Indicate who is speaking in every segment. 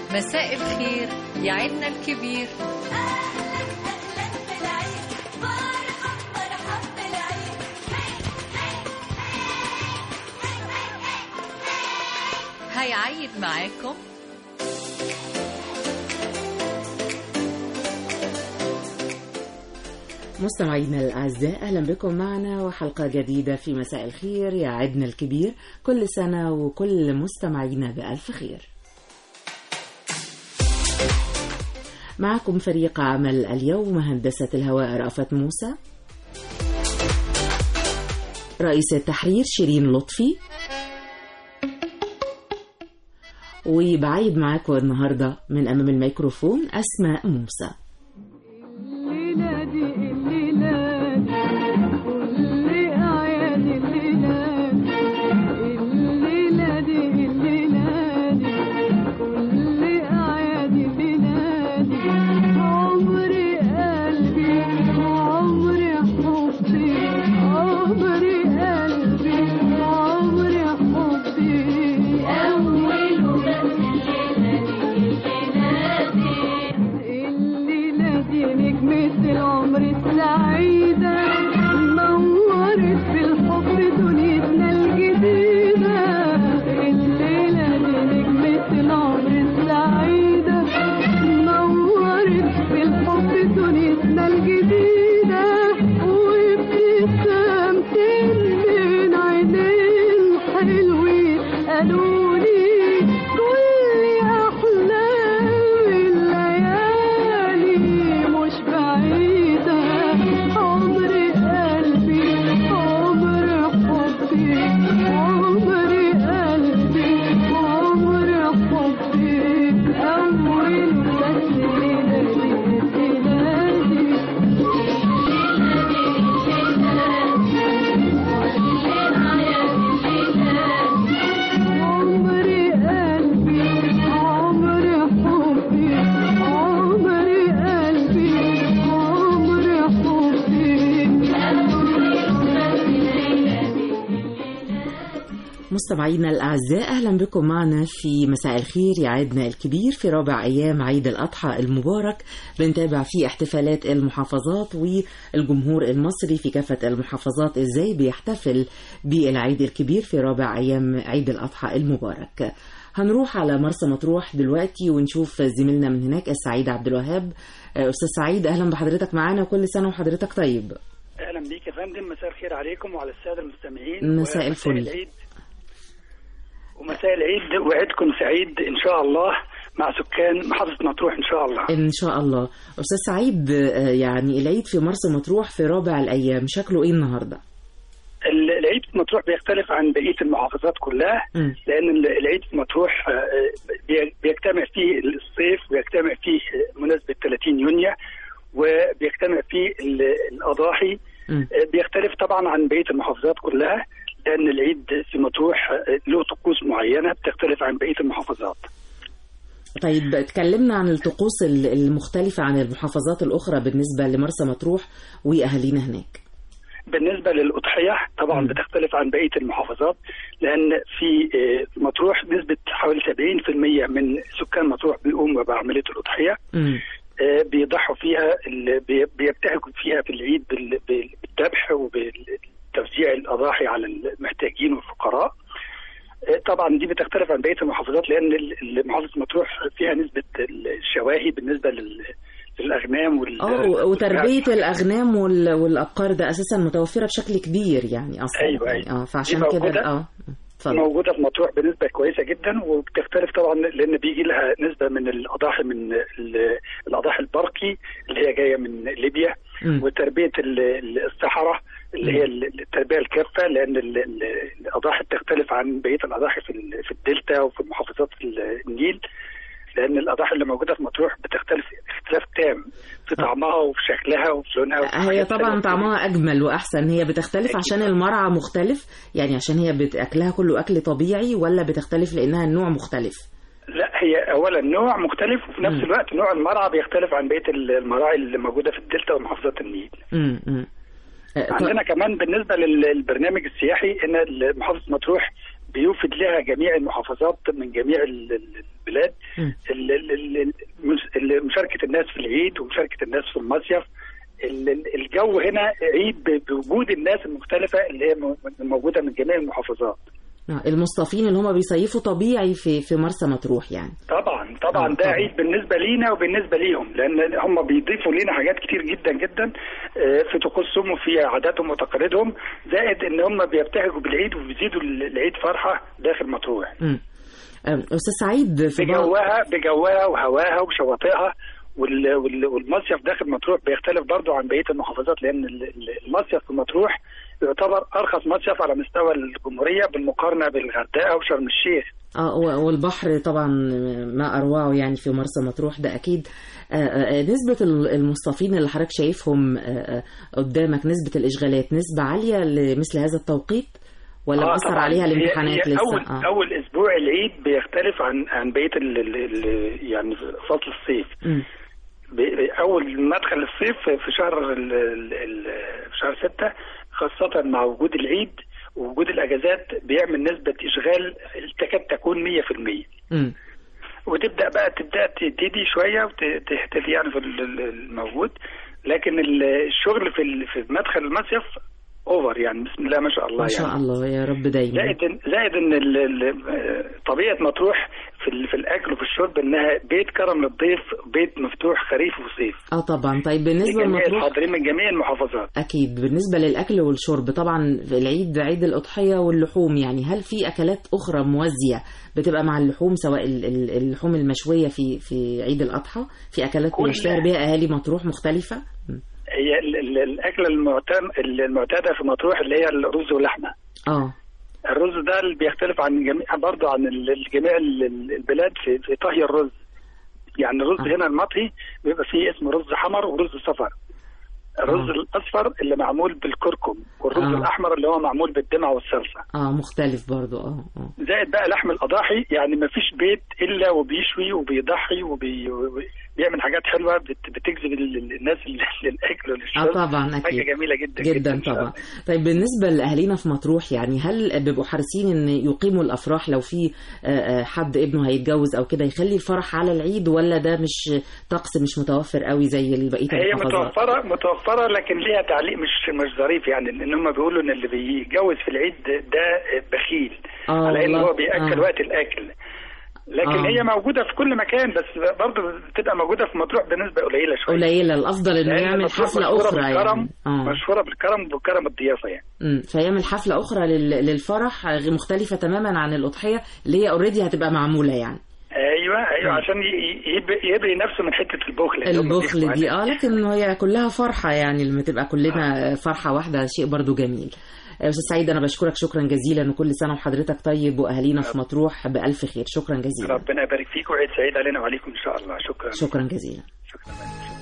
Speaker 1: مساء الخير يا عيدنا الكبير هيعيد معاكم
Speaker 2: مستمعينا الأعزاء أهلا بكم معنا وحلقة جديدة في مساء الخير يا عدنا الكبير كل سنة وكل مستمعينا بألف خير معكم فريق عمل اليوم هندسة الهواء رأفت موسى رئيس التحرير شيرين لطفي وبعيد معاكم النهاردة من أمام الميكروفون أسماء موسى
Speaker 3: الليلة دي الليلة دي كل أعياد الليلة دي الليلة دي الليلة دي كل أعياد الليلة دي عمري قلبي وعمري حبي عمري قلبي وعمري حبي أول الليلة دي نجمة العمر السعيدة نورت في الحب دنيتنا الجديدة الليلة دي نجمة العمر السعيدة نورت في الحب دنيتنا الجديدة وابتسامتين من عينين حلوين قالولي كل أحلام الليالي مش بعيدة عمري قلبي عمري حبي عمري قلبي عمري حبي أول بس ليلة عمري قلبي عمري حبي عمري قلبي عمري
Speaker 2: مستمعينا الأعزاء أهلا بكم معنا في مساء الخير يا عيدنا الكبير في رابع أيام عيد الأضحى المبارك بنتابع فيه احتفالات المحافظات والجمهور المصري في كافة المحافظات إزاي بيحتفل بالعيد الكبير في رابع أيام عيد الأضحى المبارك هنروح على مرسى مطروح دلوقتي ونشوف زميلنا من هناك السعيد عبد الوهاب أستاذ سعيد أهلا بحضرتك معانا وكل سنة وحضرتك طيب
Speaker 4: اهلا بيك يا فندم مساء الخير عليكم وعلى الساده المستمعين
Speaker 2: مساء الفل.
Speaker 4: العيد ومساء العيد وعيدكم سعيد ان شاء الله مع سكان محافظه مطروح ان شاء الله
Speaker 2: إن شاء الله أستاذ سعيد آه، يعني العيد في مرسى مطروح في رابع الأيام شكله إيه النهاردة؟
Speaker 4: ال- العيد في مطروح بيختلف عن بقيه المحافظات كلها
Speaker 2: مم.
Speaker 4: لان ال- العيد في مطروح آه، بي- بيجتمع فيه الصيف ويجتمع فيه مناسبه 30 يونيو وبيجتمع فيه ال- الاضاحي
Speaker 2: مم.
Speaker 4: بيختلف طبعا عن بقيه المحافظات كلها لان العيد في مطروح له طقوس معينه بتختلف عن بقيه المحافظات.
Speaker 2: طيب اتكلمنا عن الطقوس ال- المختلفة عن المحافظات الأخرى بالنسبة لمرسى مطروح وأهالينا هناك
Speaker 4: بالنسبه للاضحيه طبعا
Speaker 2: مم.
Speaker 4: بتختلف عن بقيه المحافظات لان في آه، مطروح نسبه حوالي 70% من سكان مطروح بيقوموا بعمليه الاضحيه
Speaker 2: مم.
Speaker 4: آه، بيضحوا فيها ال- بي- بيبتهجوا فيها في العيد بال- بال- بالذبح وبتوزيع الاضاحي على المحتاجين والفقراء آه، طبعا دي بتختلف عن بقيه المحافظات لان ال- ال- محافظه مطروح فيها نسبه الشواهي بالنسبه لل- للاغنام وال
Speaker 2: اه و- وتربية الأغنام وال- والأبقار ده أساسا متوفرة بشكل كبير يعني أصلا
Speaker 4: أيوة،
Speaker 2: يعني
Speaker 4: أيوة.
Speaker 2: اه فعشان
Speaker 4: دي
Speaker 2: كده
Speaker 4: موجودة.
Speaker 2: اه اتفضل
Speaker 4: موجوده في مطروح بنسبه كويسه جدا وبتختلف طبعا لان بيجي لها نسبه من الاضاحي من ال- الاضاحي البرقي اللي هي جايه من ليبيا
Speaker 2: مم.
Speaker 4: وتربيه ال- ال- الصحراء اللي هي ال- التربيه الكافه لان ال- ال- الاضاحي بتختلف عن بقيه الاضاحي في ال- في الدلتا وفي محافظات ال- النيل لان الاضاحي اللي موجوده في مطروح بتختلف اختلاف تام في طعمها وفي شكلها وفي لونها وفي
Speaker 2: هي
Speaker 4: حاجات
Speaker 2: طبعا
Speaker 4: حلوة كتير.
Speaker 2: طعمها اجمل واحسن هي بتختلف عشان المرعى مختلف يعني عشان هي بت- اكلها كله اكل طبيعي ولا بتختلف لانها النوع مختلف
Speaker 4: لا هي اولا نوع مختلف وفي نفس
Speaker 2: مم.
Speaker 4: الوقت نوع المرعى بيختلف عن بقيه المراعي اللي موجوده في الدلتا ومحافظات النيل
Speaker 2: امم أمم. آه، طيب.
Speaker 4: عندنا كمان بالنسبه للبرنامج السياحي ان محافظه مطروح بيوفد لها جميع المحافظات من جميع ال- ال- البلاد
Speaker 2: مم.
Speaker 4: ال- ال- ال- المس- ال- مشاركه الناس في العيد ومشاركه الناس في المصيف ال- ال- الجو هنا عيد ب- بوجود الناس المختلفه اللي هي مو- موجوده من جميع المحافظات
Speaker 2: آه، المصطفين اللي هم بيصيفوا طبيعي في في مرسى مطروح يعني
Speaker 4: طبعا طبعا
Speaker 2: آه،
Speaker 4: ده
Speaker 2: طبعاً.
Speaker 4: عيد بالنسبه لينا وبالنسبه ليهم لان هم بيضيفوا لنا حاجات كتير جدا جدا آه، في طقوسهم وفي عاداتهم وتقاليدهم زائد ان هم بيبتهجوا بالعيد وبيزيدوا العيد فرحه داخل مطروح
Speaker 2: مم. آه، استاذ سعيد في بعض
Speaker 4: بجوها بجوها وهواها وشواطئها وال- وال- والمصيف داخل مطروح بيختلف برضو عن بقيه المحافظات لان ال- ال- المصيف في مطروح يعتبر ارخص مصيف على مستوى الجمهوريه بالمقارنه بالغردقه وشرم الشيخ
Speaker 2: اه و- والبحر طبعا ما اروعه يعني في مرسى مطروح ده اكيد آه، آه، نسبة ال- المصطفين اللي حضرتك شايفهم آه، آه، قدامك نسبة الإشغالات نسبة عالية لمثل هذا التوقيت ولا
Speaker 4: آه
Speaker 2: بأثر
Speaker 4: طبعاً.
Speaker 2: عليها
Speaker 4: هي-
Speaker 2: الامتحانات
Speaker 4: هي
Speaker 2: لسه
Speaker 4: اول
Speaker 2: آه.
Speaker 4: اول اسبوع العيد بيختلف عن عن بقيه ال ال ال يعني فصل الصيف
Speaker 2: مم.
Speaker 4: ب- اول مدخل الصيف في شهر ال ال ال في شهر ستة خاصة مع وجود العيد ووجود الاجازات بيعمل نسبة اشغال تكاد تكون 100%
Speaker 2: مم.
Speaker 4: وتبدا بقى تبدا تبتدي شويه وتهتفي يعني في ال- ال- الموجود لكن ال- الشغل في ال- في مدخل المصيف اوفر يعني بسم الله ما شاء الله
Speaker 2: ما شاء
Speaker 4: يعني
Speaker 2: الله يا رب دايما
Speaker 4: زائد إن- زائد ان ال- ال- طبيعه مطروح في ال- في الاكل وفي الشرب انها بيت كرم للضيف بيت مفتوح خريف وصيف
Speaker 2: اه طبعا طيب بالنسبة
Speaker 4: لجميع
Speaker 2: لمطروح
Speaker 4: الحاضرين من جميع المحافظات
Speaker 2: أكيد بالنسبة للأكل والشرب طبعا في العيد عيد الأضحية واللحوم يعني هل في أكلات أخرى موازية بتبقى مع اللحوم سواء ال- ال- اللحوم المشوية في في عيد الأضحى في أكلات
Speaker 4: كل-
Speaker 2: بيشتهر بها أهالي مطروح مختلفة م.
Speaker 4: هي ال- ال- الاكله المعتاد المعتاده في مطروح اللي هي الرز واللحمه
Speaker 2: اه
Speaker 4: الرز ده اللي بيختلف عن جميع برضه عن ال- جميع ال- ال- البلاد في في طهي الرز يعني الرز
Speaker 2: آه.
Speaker 4: هنا المطهي بيبقى فيه اسمه رز حمر ورز صفر الرز
Speaker 2: آه.
Speaker 4: الاصفر اللي معمول بالكركم والرز
Speaker 2: آه.
Speaker 4: الاحمر اللي هو معمول بالدمع والصلصه
Speaker 2: اه مختلف برضو اه اه
Speaker 4: زائد بقى لحم الاضاحي يعني ما فيش بيت الا وبيشوي وبيضحي وبيعمل حاجات حلوه بت- بتجذب ال- ال- الناس لل- للاكل
Speaker 2: اه
Speaker 4: وللشرب
Speaker 2: طبعا
Speaker 4: حاجه
Speaker 2: اكيد
Speaker 4: جميله جدا
Speaker 2: جدا
Speaker 4: إن شاء
Speaker 2: طبعا
Speaker 4: الله.
Speaker 2: طيب بالنسبه لاهالينا في مطروح يعني هل بيبقوا حريصين ان يقيموا الافراح لو في آه، آه، حد ابنه هيتجوز او كده يخلي الفرح على العيد ولا ده مش طقس مش متوفر قوي زي بقيه
Speaker 4: هي
Speaker 2: المحافظات
Speaker 4: متوفره متوفره لكن ليها تعليق مش مش ظريف يعني ان هم بيقولوا ان اللي بيتجوز في العيد ده بخيل
Speaker 2: آه
Speaker 4: على ان
Speaker 2: والله.
Speaker 4: هو بياكل
Speaker 2: آه.
Speaker 4: وقت الاكل لكن
Speaker 2: آه.
Speaker 4: هي موجوده في كل مكان بس برضه بتبقى موجوده في مطروح بنسبه قليله شويه
Speaker 2: قليله الافضل انه
Speaker 4: لأن
Speaker 2: يعمل
Speaker 4: مطروح
Speaker 2: حفله
Speaker 4: مشهورة
Speaker 2: اخرى
Speaker 4: بالكرم
Speaker 2: يعني اه
Speaker 4: مشهوره بالكرم وبكرم الضيافه يعني
Speaker 2: أمم، فيعمل حفله اخرى لل- للفرح غ- مختلفه تماما عن الاضحيه اللي هي اوريدي هتبقى معموله يعني
Speaker 4: ايوه ايوه
Speaker 2: مم.
Speaker 4: عشان ي- يب- يبري نفسه من حته البخل اللي هم
Speaker 2: البخل
Speaker 4: بيحكوا
Speaker 2: دي
Speaker 4: عليها.
Speaker 2: اه لكن هي كلها فرحه يعني لما تبقى كلنا فرحه واحده شيء برضو جميل آه، استاذ سعيد انا بشكرك شكرا جزيلا وكل سنه وحضرتك طيب واهالينا في مطروح بالف خير شكرا جزيلا
Speaker 4: ربنا يبارك فيك وعيد سعيد علينا وعليكم ان شاء الله شكرا
Speaker 2: شكرا جزيلا
Speaker 4: شكرا شكرا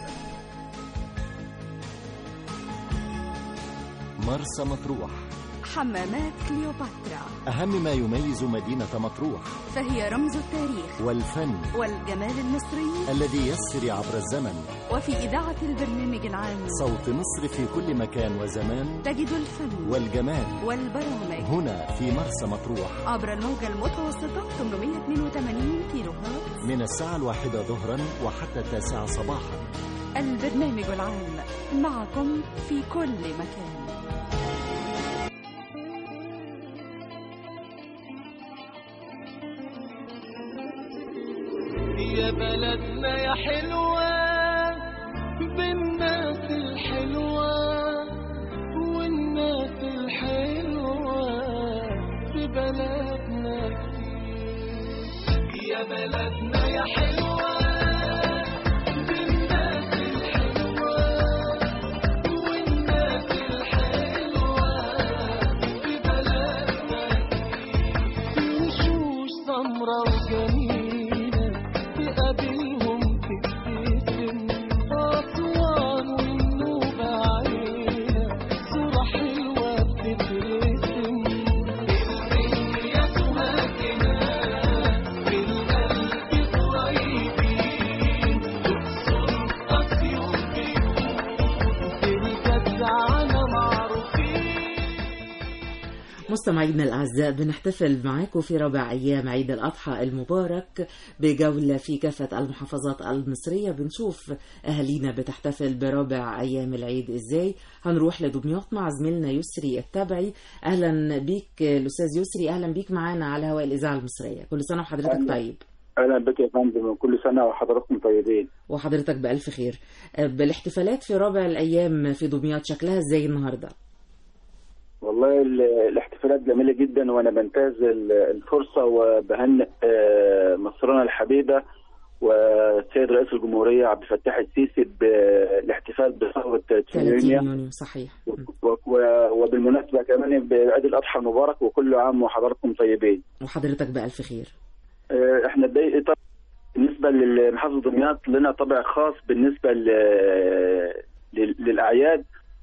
Speaker 5: مرسى مطروح
Speaker 6: حمامات كليوباترا
Speaker 5: أهم ما يميز مدينة مطروح
Speaker 6: فهي رمز التاريخ
Speaker 5: والفن
Speaker 6: والجمال المصري
Speaker 5: الذي يسري عبر الزمن
Speaker 6: وفي إذاعة البرنامج العام
Speaker 5: صوت مصر في كل مكان وزمان
Speaker 6: تجد الفن
Speaker 5: والجمال
Speaker 6: والبرامج
Speaker 5: هنا في مرسى مطروح
Speaker 6: عبر الموجة المتوسطة 882 كيلو هرتز
Speaker 5: من الساعة الواحدة ظهرا وحتى التاسعة صباحا
Speaker 6: البرنامج العام معكم في كل مكان
Speaker 3: يا بلدنا يا حلوة بالناس الحلوة والناس الحلوة في بلدنا كتير يا بلدنا يا حلوة بالناس الحلوة والناس الحلوة في بلدنا كتير وشوش سمرة وجميلة تقابلهم تبتسم أسوان والنوبة عيلة صورة حلوة بتترسم الدنيا تهاجنا بالقلب قريبين أقصر أسيوط بالجدعنة معروفين
Speaker 2: مستمعينا الأعزاء بنحتفل معاكم في رابع أيام عيد الأضحى المبارك بجولة في كافة المحافظات المصرية بنشوف أهالينا بتحتفل برابع أيام العيد إزاي هنروح لدمياط مع زميلنا يسري التبعي أهلا بيك الأستاذ يسري أهلا بيك معانا على هواء الإذاعة المصرية كل سنة وحضرتك
Speaker 7: أهلا.
Speaker 2: طيب
Speaker 7: اهلا بك يا فندم وكل سنه وحضراتكم طيبين
Speaker 2: وحضرتك بألف خير بالاحتفالات في رابع الأيام في دمياط شكلها إزاي النهاردة
Speaker 7: والله ال- الاحتفالات جميله جدا وانا بنتهز ال- الفرصه وبهنئ آه، مصرنا الحبيبه والسيد رئيس الجمهوريه عبد الفتاح السيسي بالاحتفال بثوره
Speaker 2: 30
Speaker 7: 30 يونيو
Speaker 2: يونيو صحيح م.
Speaker 7: و- و- وبالمناسبه كمان بعيد الاضحى المبارك وكل عام وحضراتكم طيبين
Speaker 2: وحضرتك بألف خير
Speaker 7: آه، احنا بداية طبعا بالنسبة لمحافظة دمياط لنا طابع خاص بالنسبة ل- لل- للأعياد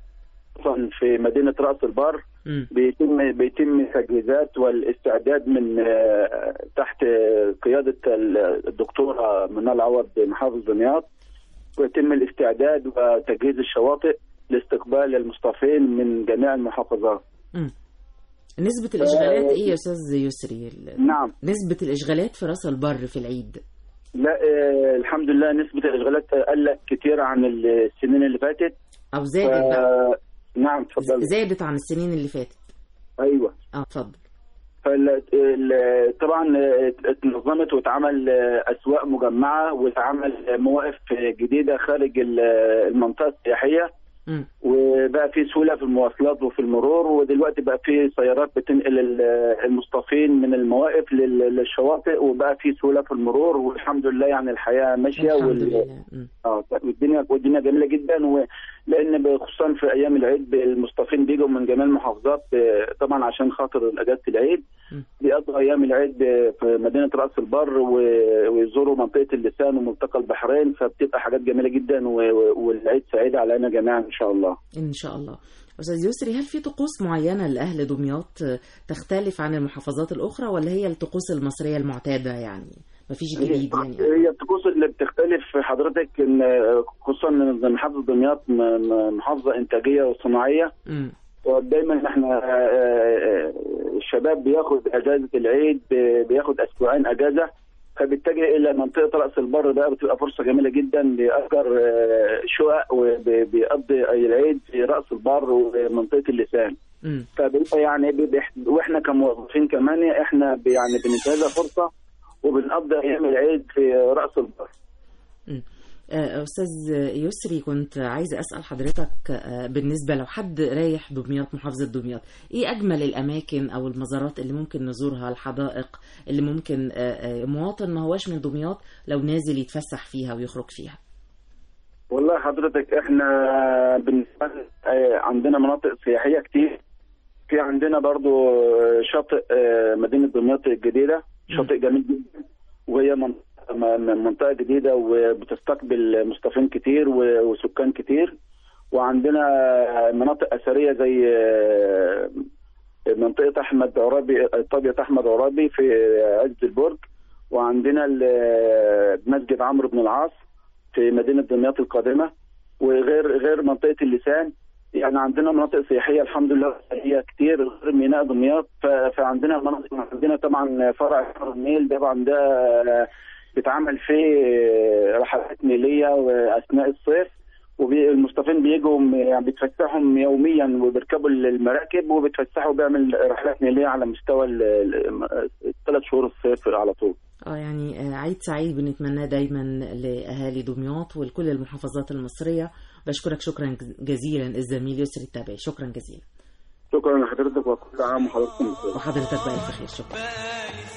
Speaker 7: خصوصا في مدينة رأس البر
Speaker 2: م.
Speaker 7: بيتم بيتم التجهيزات والاستعداد من آه، تحت قيادة ال- الدكتورة منال عوض محافظ دمياط ويتم الاستعداد وتجهيز الشواطئ لاستقبال المصطفين من جميع المحافظات
Speaker 2: م. نسبة الإشغالات إيه يا أستاذ يسري ال-
Speaker 7: نعم
Speaker 2: نسبة الإشغالات في راس البر في العيد
Speaker 7: لا آه، الحمد لله نسبة الإشغالات قلت كتير عن السنين اللي فاتت
Speaker 2: أو زادت بقى
Speaker 7: آه، نعم اتفضل
Speaker 2: زادت عن السنين اللي فاتت
Speaker 7: ايوه
Speaker 2: اه اتفضل
Speaker 7: فال- ال- طبعا آه، اتنظمت واتعمل آه، اسواق مجمعه واتعمل آه، مواقف جديده خارج ال- المنطقه السياحيه
Speaker 2: مم.
Speaker 7: وبقى في سهوله في المواصلات وفي المرور ودلوقتي بقى في سيارات بتنقل ال- المصطفين من المواقف لل- للشواطئ وبقى في سهوله في المرور والحمد لله يعني الحياه ماشيه
Speaker 2: الحمد
Speaker 7: وال-
Speaker 2: لله مم.
Speaker 7: اه والدنيا والدنيا جميله جدا ولان خصوصا في ايام العيد المصطفين بيجوا من جميع المحافظات آه، طبعا عشان خاطر اجازه العيد
Speaker 2: م.
Speaker 7: بيقضوا ايام العيد آه، في مدينه راس البر و- ويزوروا منطقه اللسان وملتقى البحرين فبتبقى حاجات جميله جدا و- و- والعيد سعيد علينا جميعا ان شاء الله.
Speaker 2: إن شاء الله أستاذ يسري هل في طقوس معينة لأهل دمياط تختلف عن المحافظات الأخرى ولا هي الطقوس المصرية المعتادة يعني مفيش جديد يعني
Speaker 7: هي الطقوس اللي بتختلف في حضرتك ان خصوصا ان محافظه دمياط م- م- محافظه انتاجيه وصناعيه
Speaker 2: مم.
Speaker 7: ودايما احنا آه، آه، الشباب بياخد اجازه العيد ب- بياخد اسبوعين اجازه فبيتجه الى منطقه راس البر بقى بتبقى فرصه جميله جدا بيأجر آه، شقق وبيقضي العيد في راس البر ومنطقه اللسان
Speaker 2: مم.
Speaker 7: فبيبقى يعني بيح- واحنا كموظفين كمان احنا ب- يعني بننتهزها فرصه وبنقضي ايام العيد في راس البر
Speaker 2: مم. آه، أستاذ يسري كنت عايزة أسأل حضرتك آه، بالنسبة لو حد رايح دمياط محافظة دمياط إيه أجمل الأماكن أو المزارات اللي ممكن نزورها الحدائق اللي ممكن آه، آه، مواطن ما هواش من دمياط لو نازل يتفسح فيها ويخرج فيها
Speaker 7: والله حضرتك احنا بالنسبه لنا، آه، عندنا مناطق سياحيه كتير في عندنا برضو آه، شاطئ آه، مدينه دمياط الجديده شاطئ جميل جدا وهي منطقه م- منطقه جديده وبتستقبل مصطفين كتير و- وسكان كتير وعندنا مناطق اثريه زي آه، منطقه احمد عرابي طابيه احمد عرابي في عز البرج وعندنا ال- مسجد عمرو بن العاص في مدينه دمياط القادمه وغير غير منطقه اللسان يعني عندنا مناطق سياحيه الحمد لله هي كتير غير ميناء دمياط ف- فعندنا مناطق عندنا طبعا فرع بحر النيل طبعا ده بيتعمل فيه رحلات نيليه واثناء الصيف والمصطفين بيجوا م- يعني بيتفسحوا يوميا وبيركبوا المراكب وبيتفسحوا بيعمل رحلات نيليه على مستوى الثلاث شهور الصيف على طول.
Speaker 2: اه يعني آه، عيد سعيد بنتمناه دايما لأهالي دمياط ولكل المحافظات المصرية بشكرك شكرا جزيلا الزميل يسري التابعي شكرا جزيلا
Speaker 7: شكرا لحضرتك وكل عام وحضراتكم بخير.
Speaker 2: وحضرتك بألف خير شكرا
Speaker 3: بقالي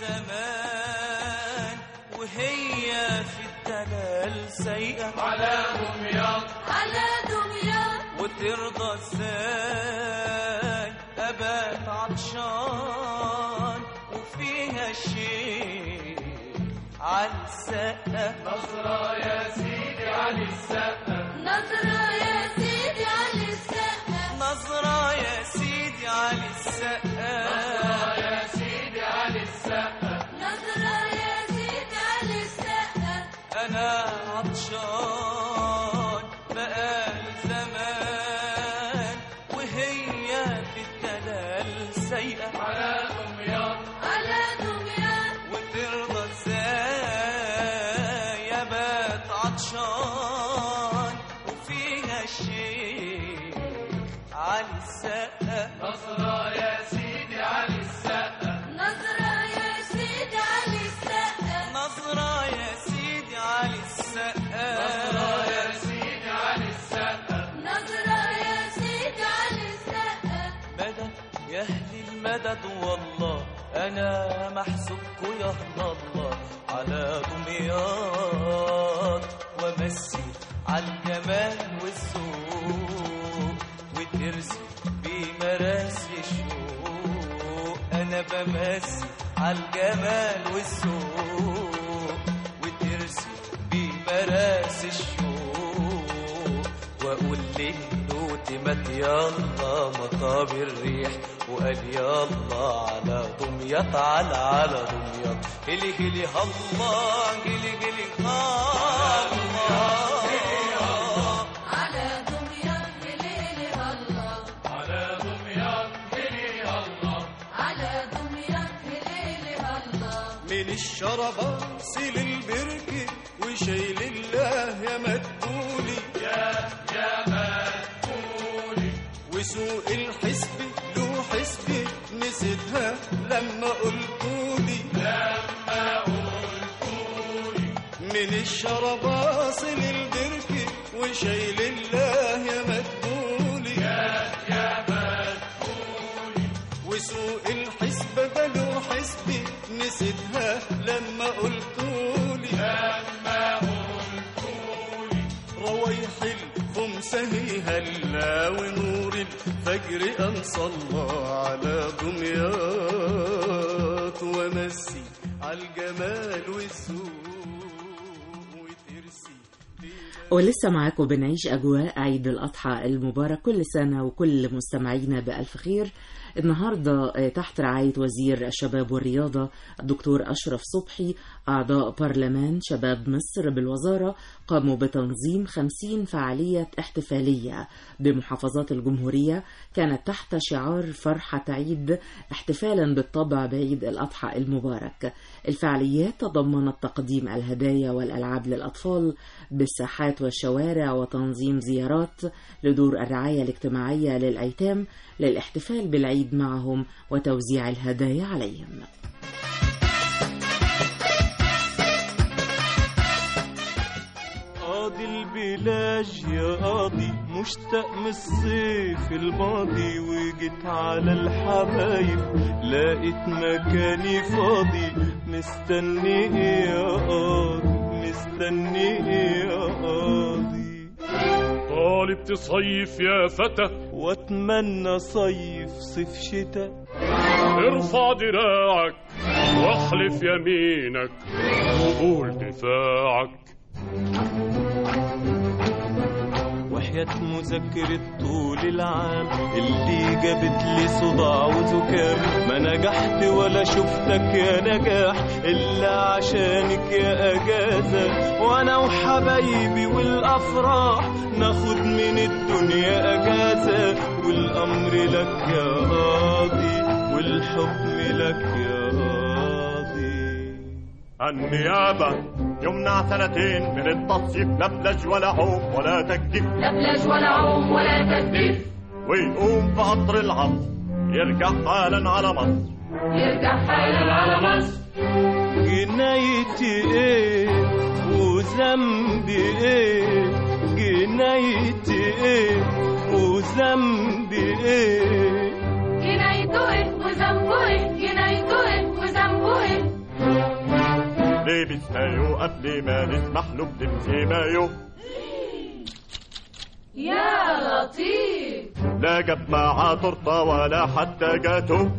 Speaker 3: زمان وهي في الدلال سيئة على دمياط
Speaker 1: على دمياط
Speaker 3: وترضى ازاي ابات عطشان وفيها شيء على السقة نظرة يا سيدي على السقة
Speaker 1: نظرة يا سيدي على السقف
Speaker 3: نظرة يا سيدي على السقة نظرة يا سيدي على السقة
Speaker 1: نظرة يا سيدي على السقف
Speaker 3: أنا عطشان بقالي زمان وهي في الدلال سيئة على عطشان وفيها الشيخ علي السقا
Speaker 1: نظرة يا سيدي علي السقا نظرة يا سيدي علي السقا
Speaker 3: نظرة يا سيدي علي السقا نظرة يا سيدي علي السقا
Speaker 1: نظرة يا سيدي علي السقا
Speaker 3: مدد يا اهل المدد والله انا محسوبكوا يا أهل الله على دمياط وامسي على الجمال والذوق وترسي بمراسي الشوق انا بمسي على الجمال والذوق وترسي بمراسي الشوق واقول للنوت مات يلا مطاب الريح وقال يلا على دمياط على على دمياط هلي هلي الله هلي هلي الله
Speaker 1: على دمياط بليلي الله على دمياط بليلي الله على دمياط بليلي الله
Speaker 3: من الشربة سيل البركة وشايل الله يا مدبولي يا يا مدبولي وسوق الحسب له حسبي نسيتها لما قلتولي لما قلتولي من الشربة سيل البركة وشايل الله يا مدبولي يا يا مدبولي وسوق الحسبة بلو حسبي نسيتها لما قلتولي لما قلتولي روايح الخمسة هي هلا ونور الفجر أنصى الله على دمياط ومسي على الجمال والذوق وترسي
Speaker 2: ولسه معاكم بنعيش أجواء عيد الأضحى المبارك كل سنة وكل مستمعينا بألف خير النهاردة آه، تحت رعاية وزير الشباب والرياضة الدكتور أشرف صبحي أعضاء برلمان شباب مصر بالوزارة قاموا بتنظيم خمسين فعالية احتفالية بمحافظات الجمهورية كانت تحت شعار فرحة عيد احتفالا بالطبع بعيد الأضحى المبارك الفعاليات تضمنت تقديم الهدايا والألعاب للأطفال بالساحات والشوارع وتنظيم زيارات لدور الرعاية الاجتماعية للأيتام للاحتفال بالعيد معهم وتوزيع الهدايا عليهم
Speaker 8: قاضي البلاج يا قاضي مشتاق من الصيف الماضي وجيت على الحبايب لقيت مكاني فاضي مستني ايه يا قاضي مستني ايه يا قاضي
Speaker 9: طالب تصيف يا فتى
Speaker 8: واتمنى صيف صيف شتاء
Speaker 9: ارفع دراعك واحلف يمينك وقول دفاعك
Speaker 8: وحياة مذاكرة طول العام اللي جابت لي صداع وزكام ما نجحت ولا شفتك يا نجاح إلا عشانك يا أجازة وأنا وحبايبي والأفراح ناخد من الدنيا أجازة والأمر لك يا قاضي والحكم لك يا قاضي
Speaker 9: النيابة يمنع سنتين من التصيف لبلج ولا عوم ولا تكتيف
Speaker 1: لبلج ولا عوم ولا تجديف
Speaker 9: ويقوم في قطر العصر يرجع حالا على مصر
Speaker 1: يرجع حالا على مصر
Speaker 8: جنايتي ايه وذنبي ايه جنايتي ايه وذنبي ايه
Speaker 1: جنايته ايه وذنبه ايه جنايته ايه وذنبه ايه
Speaker 9: لابس مايو قبل ما نسمح له بلبس مايو
Speaker 1: يا لطيف
Speaker 9: لا جاب معاه تورته ولا حتى جاتو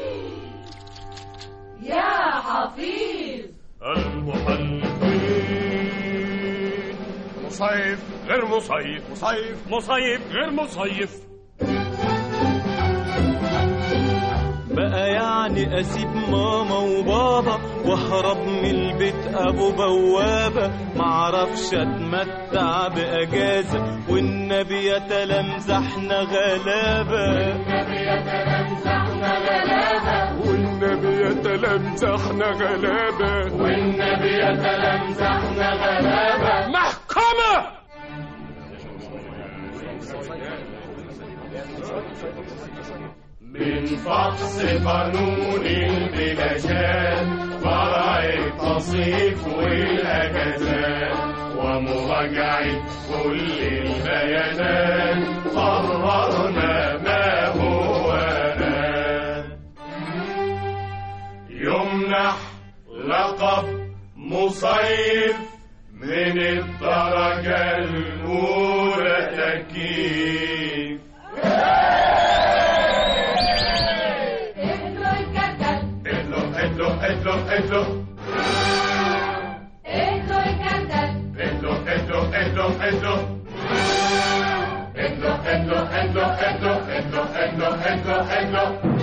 Speaker 1: يا حفيظ
Speaker 9: المحلفين مصيف غير مصيف مصيف مصيف غير مصيف
Speaker 8: بقى يعني اسيب ماما وبابا واهرب من البيت ابو بوابه معرفش اتمتع باجازه والنبي يتلمزحنا غلابه
Speaker 9: والنبي يتلمزحنا غلابة
Speaker 1: والنبي يتلمزحنا غلابة
Speaker 9: محكوم فحص قانون البلاشات فرع التصيف والأجازات ومراجعة كل البيانات قررنا ما هو آن يمنح لقب مصيف من الدرجة الأولى تكييف
Speaker 1: اهدوا الكتل
Speaker 9: ادلو ادلو ادلو ادلو
Speaker 1: اهدوا الكتل
Speaker 9: ادلو ادلو ادلو ادلو ادلو ادلو ادلو ادلو ادلو ادلو ادلو ادلو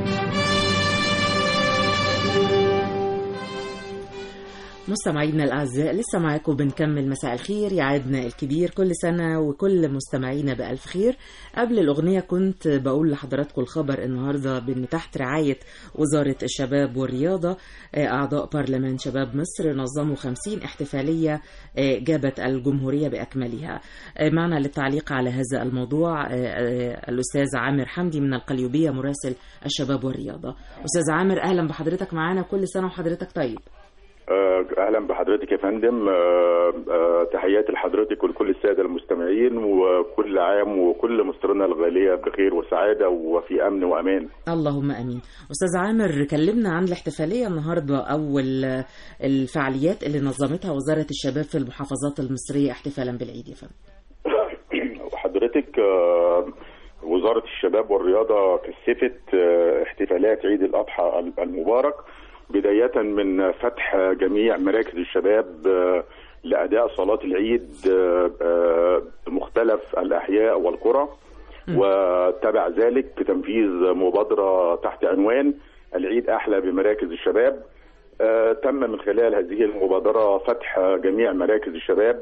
Speaker 2: مستمعينا الأعزاء لسه معاكم بنكمل مساء الخير يعادنا الكبير كل سنة وكل مستمعينا بألف خير قبل الأغنية كنت بقول لحضراتكم الخبر النهاردة بأن تحت رعاية وزارة الشباب والرياضة آه، أعضاء برلمان شباب مصر نظموا 50 احتفالية آه، جابت الجمهورية بأكملها آه، معنا للتعليق على هذا الموضوع آه، آه، الأستاذ عامر حمدي من القليوبية مراسل الشباب والرياضة أستاذ عامر أهلا بحضرتك معانا كل سنة وحضرتك طيب
Speaker 10: آه، اهلا بحضرتك يا فندم آه، آه، تحياتي لحضرتك ولكل الساده المستمعين وكل عام وكل مصرنا الغاليه بخير وسعاده وفي امن وامان
Speaker 2: اللهم امين استاذ عامر كلمنا عن الاحتفاليه النهارده او ال- الفعاليات اللي نظمتها وزاره الشباب في المحافظات المصريه احتفالا بالعيد يا فندم
Speaker 10: وحضرتك آه، وزاره الشباب والرياضه كثفت آه، احتفالات عيد الاضحى المبارك بدايه من فتح جميع مراكز الشباب آه، لاداء صلاه العيد آه، آه، مختلف الاحياء والقرى وتبع ذلك تنفيذ مبادرة تحت عنوان العيد أحلى بمراكز الشباب آه، تم من خلال هذه المبادرة فتح جميع مراكز الشباب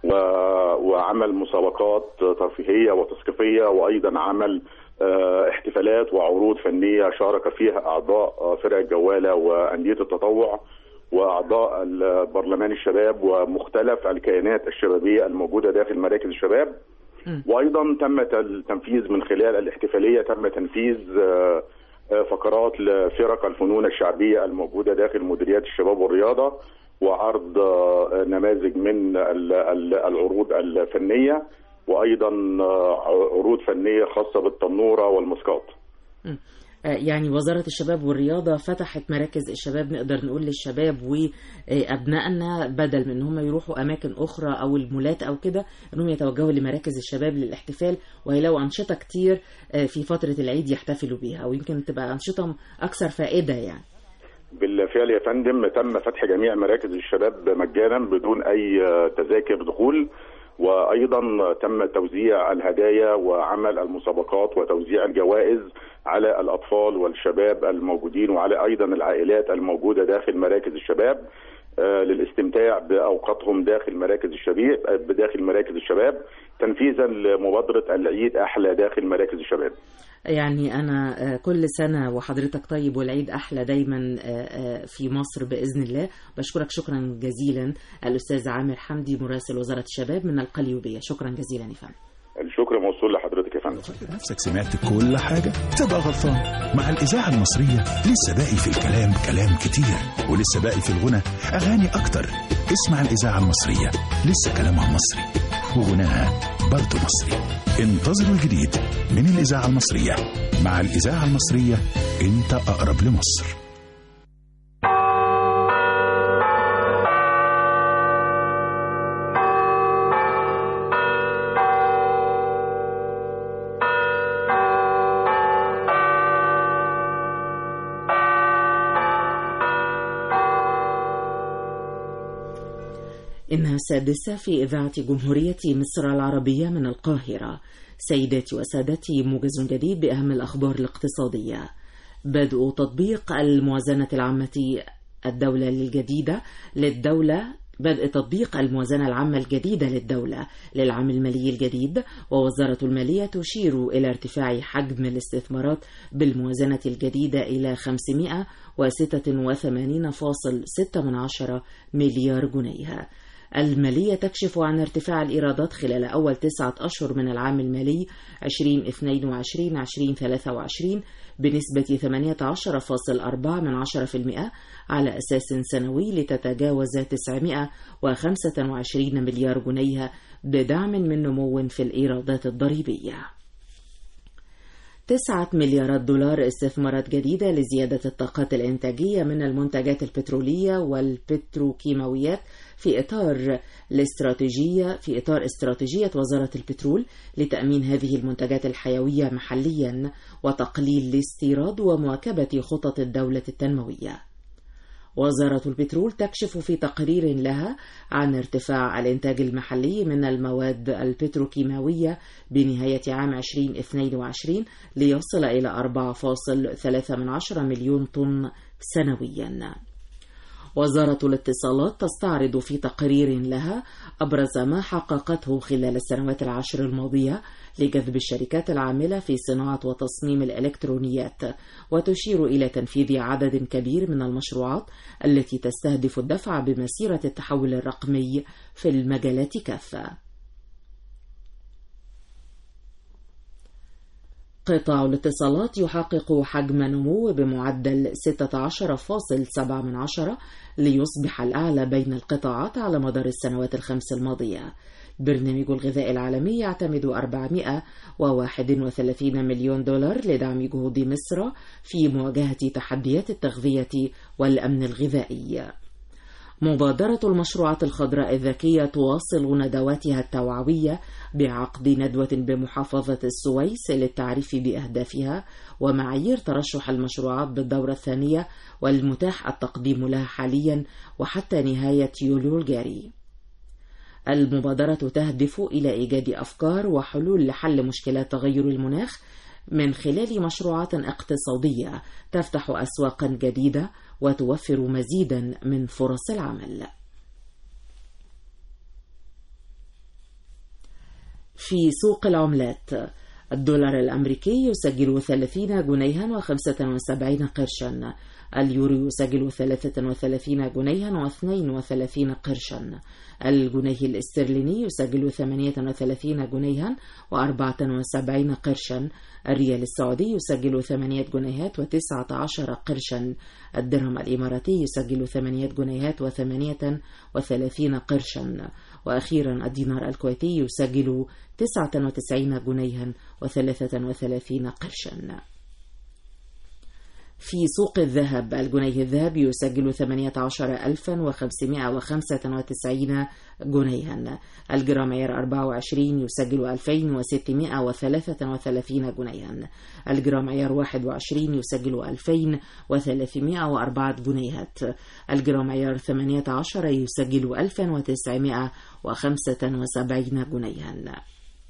Speaker 10: و- وعمل مسابقات ترفيهية وتثقيفية وأيضا عمل آه، احتفالات وعروض فنية شارك فيها أعضاء آه، فرق الجوالة وأندية التطوع وأعضاء برلمان الشباب ومختلف الكيانات الشبابية الموجودة داخل مراكز الشباب وايضا تم التنفيذ من خلال الاحتفاليه تم تنفيذ آه، آه، فقرات لفرق الفنون الشعبيه الموجوده داخل مديريات الشباب والرياضه وعرض آه، نماذج من ال- ال- العروض الفنيه وايضا آه، عروض فنيه خاصه بالتنوره والمسقط
Speaker 2: آه، يعني وزارة الشباب والرياضة فتحت مراكز الشباب نقدر نقول للشباب وأبنائنا بدل من إن هم يروحوا أماكن أخرى أو المولات أو كده إنهم يتوجهوا لمراكز الشباب للاحتفال وهيلاقوا أنشطة كتير آه، في فترة العيد يحتفلوا بيها ويمكن تبقى أنشطة أكثر فائدة يعني
Speaker 10: بالفعل يا فندم تم فتح جميع مراكز الشباب مجانا بدون اي آه، تذاكر دخول وايضا تم توزيع الهدايا وعمل المسابقات وتوزيع الجوائز على الاطفال والشباب الموجودين وعلى ايضا العائلات الموجوده داخل مراكز الشباب آه، للاستمتاع باوقاتهم داخل مراكز الشباب بداخل مراكز الشباب تنفيذا لمبادره العيد احلى داخل مراكز الشباب
Speaker 2: يعني أنا آه، كل سنة وحضرتك طيب والعيد أحلى دايما آه، آه، في مصر بإذن الله بشكرك شكرا جزيلا الأستاذ عامر حمدي مراسل وزارة الشباب من القليوبية شكرا جزيلا يا فندم
Speaker 10: الشكر موصول لحضرتك يا فندم
Speaker 11: نفسك سمعت كل حاجة تبقى غلطان مع الإذاعة المصرية لسه باقي في الكلام كلام كتير ولسه باقي في الغنى أغاني أكتر اسمع الإذاعة المصرية لسه كلامها مصري وغناها برضه مصري انتظروا الجديد من الإذاعة المصرية مع الإذاعة المصرية أنت أقرب لمصر
Speaker 2: إنها السادسة في إذاعة جمهورية مصر العربية من القاهرة سيداتي وسادتي موجز جديد بأهم الأخبار الاقتصادية بدء تطبيق الموازنة العامة الدولة الجديدة للدولة بدء تطبيق الموازنة العامة الجديدة للدولة للعام المالي الجديد ووزارة المالية تشير إلى ارتفاع حجم الاستثمارات بالموازنة الجديدة إلى 586.6 مليار جنيه المالية تكشف عن ارتفاع الإيرادات خلال أول تسعة أشهر من العام المالي 2022-2023 بنسبة 18.4% على أساس سنوي لتتجاوز 925 مليار جنيه بدعم من نمو في الإيرادات الضريبية. تسعة مليارات دولار استثمارات جديدة لزيادة الطاقات الإنتاجية من المنتجات البترولية والبتروكيماويات في إطار الاستراتيجية في إطار استراتيجية وزارة البترول لتأمين هذه المنتجات الحيوية محليا وتقليل الاستيراد ومواكبة خطط الدولة التنموية. وزارة البترول تكشف في تقرير لها عن ارتفاع الإنتاج المحلي من المواد البتروكيماوية بنهاية عام 2022 ليصل إلى 4.3 مليون طن سنوياً. وزارة الاتصالات تستعرض في تقرير لها أبرز ما حققته خلال السنوات العشر الماضية لجذب الشركات العاملة في صناعة وتصميم الإلكترونيات وتشير إلى تنفيذ عدد كبير من المشروعات التي تستهدف الدفع بمسيرة التحول الرقمي في المجالات كافة. قطاع الاتصالات يحقق حجم نمو بمعدل 16.7 ليصبح الأعلى بين القطاعات على مدار السنوات الخمس الماضية. برنامج الغذاء العالمي يعتمد 431 مليون دولار لدعم جهود مصر في مواجهة تحديات التغذية والأمن الغذائي. مبادرة المشروعات الخضراء الذكية تواصل ندواتها التوعوية بعقد ندوة بمحافظة السويس للتعريف بأهدافها ومعايير ترشح المشروعات بالدورة الثانية والمتاح التقديم لها حاليا وحتى نهاية يوليو الجاري. المبادرة تهدف إلى إيجاد أفكار وحلول لحل مشكلات تغير المناخ من خلال مشروعات اقتصادية تفتح أسواقا جديدة وتوفر مزيدا من فرص العمل. في سوق العملات الدولار الأمريكي يسجل 30 جنيها و75 قرشا اليورو يسجل 33 جنيها و32 قرشا الجنيه الاسترليني يسجل 38 جنيها و74 قرشا الريال السعودي يسجل 8 جنيهات و19 قرشا الدرهم الإماراتي يسجل 8 جنيهات و38 قرشا وأخيرا الدينار الكويتي يسجل 99 جنيها و33 قرشا في سوق الذهب الجنيه الذهب يسجل 18595 جنيها الجرام عيار 24 يسجل 2633 جنيها الجرام عيار 21 يسجل 2304 جنيهات الجرام عيار 18 يسجل 1975 جنيها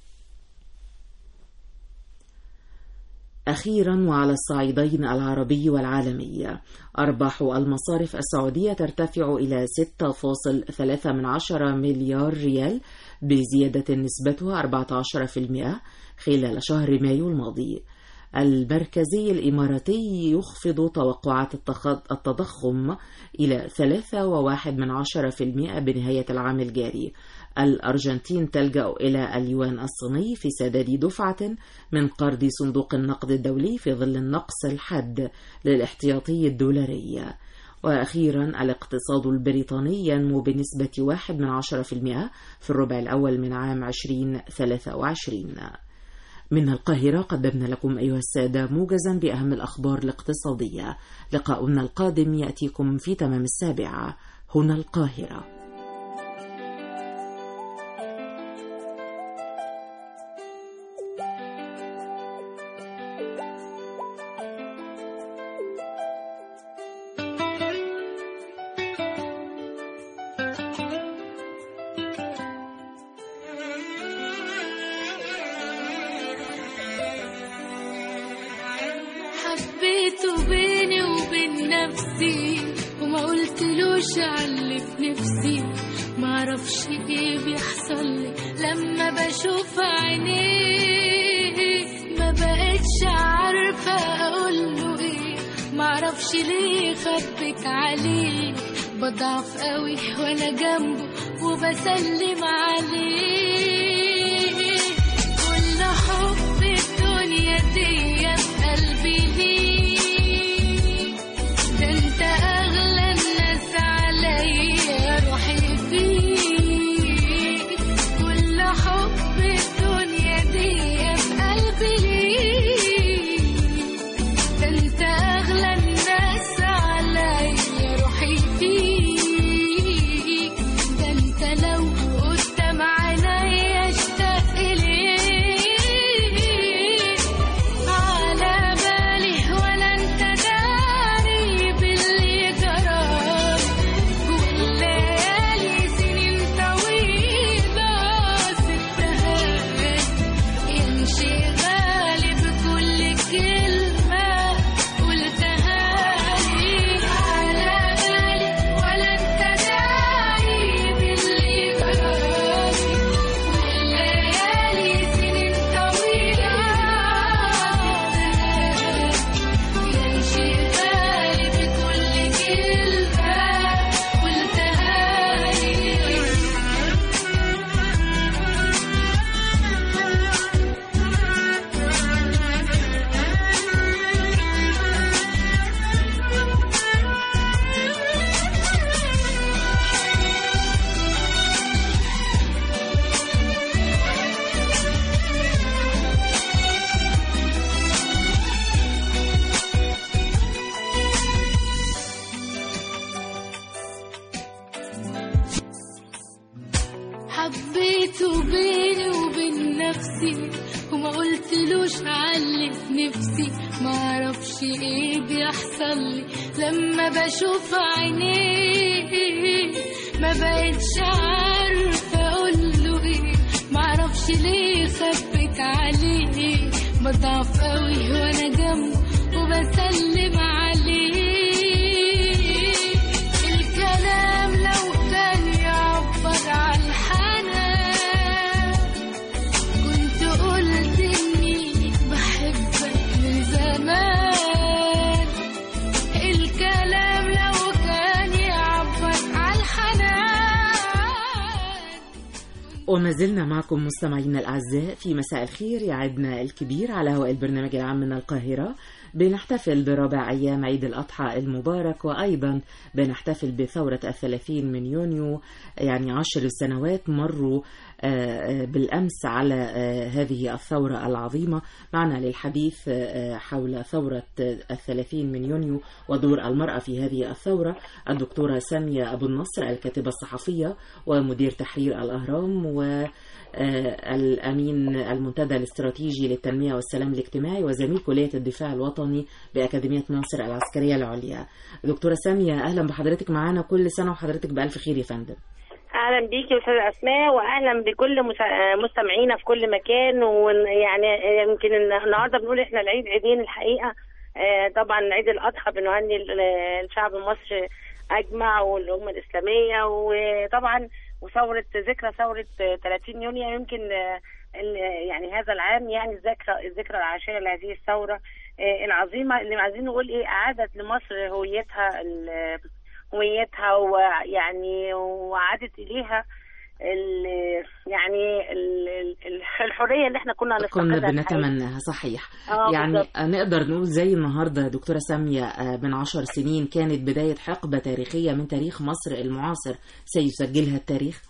Speaker 2: أخيرا وعلى الصعيدين العربي والعالمي أرباح المصارف السعودية ترتفع إلى 6.3 مليار ريال بزيادة نسبتها 14% خلال شهر مايو الماضي المركزي الإماراتي يخفض توقعات التضخم إلى 3.1% بنهاية العام الجاري الأرجنتين تلجأ إلى اليوان الصيني في سداد دفعة من قرض صندوق النقد الدولي في ظل النقص الحاد للاحتياطي الدولاري وأخيرا الاقتصاد البريطاني ينمو بنسبة 1% في الربع الأول من عام 2023 من القاهرة قدمنا لكم أيها السادة موجزا بأهم الأخبار الاقتصادية لقاؤنا القادم يأتيكم في تمام السابعة هنا القاهرة
Speaker 1: حبيته بيني وبين نفسي وما قلتلوش علي في نفسي معرفش ايه بيحصل لي لما بشوف عينيه ما بقتش عارفة اقوله ايه معرفش ليه خبيت عليه بضعف قوي وانا جنبه وبسلم عليه كل حب الدنيا دي في قلبي ليك ده انت اغلى الناس عليا روحي فيك كل حب الدنيا دي في قلبي ليك ده انت اغلى الناس عليا روحي فيك ده انت لو قدام عينيا اشتاق ليك على بالي ولا انت داري باللي جرالي والليالي سنين طويلة سبتها يمشي غالي بكل كلمة قلتها لي على بالي ولا انت داري باللي جرالي والليالي سنين طويلة يمشي غالي بكل كلمة قلتها لي حبيته بيني وبين نفسي وما قلتلوش علي في نفسي ما اعرفش ايه بيحصل لي لما بشوف عينيه ما بقتش عارفه اقول له ايه ما اعرفش ليه خبيت عليه بضعف قوي وانا جنبه وبسلم عليه الكلام لو كان يعبر عن الحنان كنت قلت اني بحبك من زمان الكلام لو كان يعبر عن الحنان
Speaker 2: وما زلنا معكم مستمعينا الأعزاء في مساء الخير يعدنا الكبير على هواء البرنامج العام من القاهرة بنحتفل برابع أيام عيد الأضحى المبارك وأيضا بنحتفل بثورة الثلاثين من يونيو يعني عشر سنوات مروا آه، آه، بالأمس على آه، هذه الثورة العظيمة معنا للحديث آه، حول ثورة آه، الثلاثين من يونيو ودور المرأة في هذه الثورة الدكتورة سامية أبو النصر الكاتبة الصحفية ومدير تحرير الأهرام و آه، الأمين المنتدى الاستراتيجي للتنمية والسلام الاجتماعي وزميل كلية الدفاع الوطني بأكاديمية ناصر العسكرية العليا دكتورة سامية أهلا بحضرتك معانا كل سنة وحضرتك بألف خير يا فندم
Speaker 12: اهلا بيكي استاذه اسماء واهلا بكل مسا- مستمعينا في كل مكان ويعني يمكن النهارده بنقول احنا العيد عيدين الحقيقه آه، طبعا عيد الاضحى بنهني ال- الشعب المصري اجمع والامه الاسلاميه وطبعا وثوره ذكرى ثوره 30 يونيو يمكن آه، ال- يعني هذا العام يعني الذكرى الذكرى العاشره لهذه الثوره آه، العظيمه اللي عايزين نقول ايه اعادت لمصر هويتها ال- هويتها ويعني وعادت اليها ال يعني ال ال الحريه اللي احنا كنا
Speaker 2: كنا
Speaker 12: نفتقدها الحقيقة.
Speaker 2: بنتمناها صحيح
Speaker 12: آه،
Speaker 2: يعني
Speaker 12: بالظبط.
Speaker 2: نقدر نقول زي النهاردة دكتورة سامية آه، من عشر سنين كانت بداية حقبة تاريخية من تاريخ مصر المعاصر سيسجلها التاريخ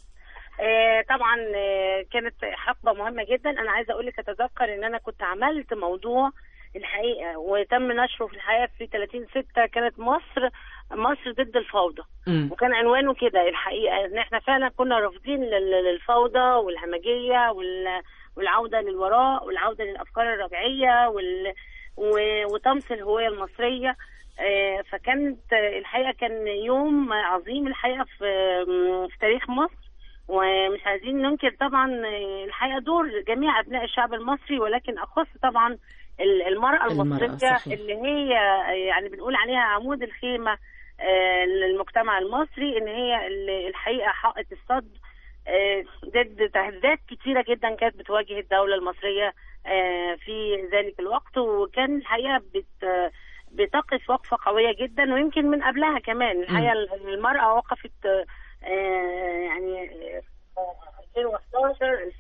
Speaker 12: آه، طبعا آه، كانت حقبه مهمه جدا انا عايزه اقول لك اتذكر ان انا كنت عملت موضوع الحقيقه وتم نشره في الحقيقه في 30 6 كانت مصر مصر ضد الفوضى
Speaker 2: مم.
Speaker 12: وكان عنوانه كده الحقيقه ان احنا فعلا كنا رافضين لل- للفوضى والهمجيه وال- والعوده للوراء والعوده للافكار الرجعيه وال و- وطمس الهويه المصريه آه، فكانت آه، الحقيقه كان يوم عظيم الحقيقه في في تاريخ مصر ومش عايزين ننكر طبعا آه، الحقيقه دور جميع ابناء الشعب المصري ولكن اخص طبعا ال- المراه
Speaker 2: المرأة،
Speaker 12: المصريه
Speaker 2: صحيح.
Speaker 12: اللي هي آه، يعني بنقول عليها عمود الخيمه آه، للمجتمع المصري ان هي اللي الحقيقه حائط الصد آه، ضد تهديدات كتيره جدا كانت بتواجه الدوله المصريه آه، في ذلك الوقت وكان الحقيقه بت بتقف وقفه قويه جدا ويمكن من قبلها كمان الحقيقه المراه وقفت آه، يعني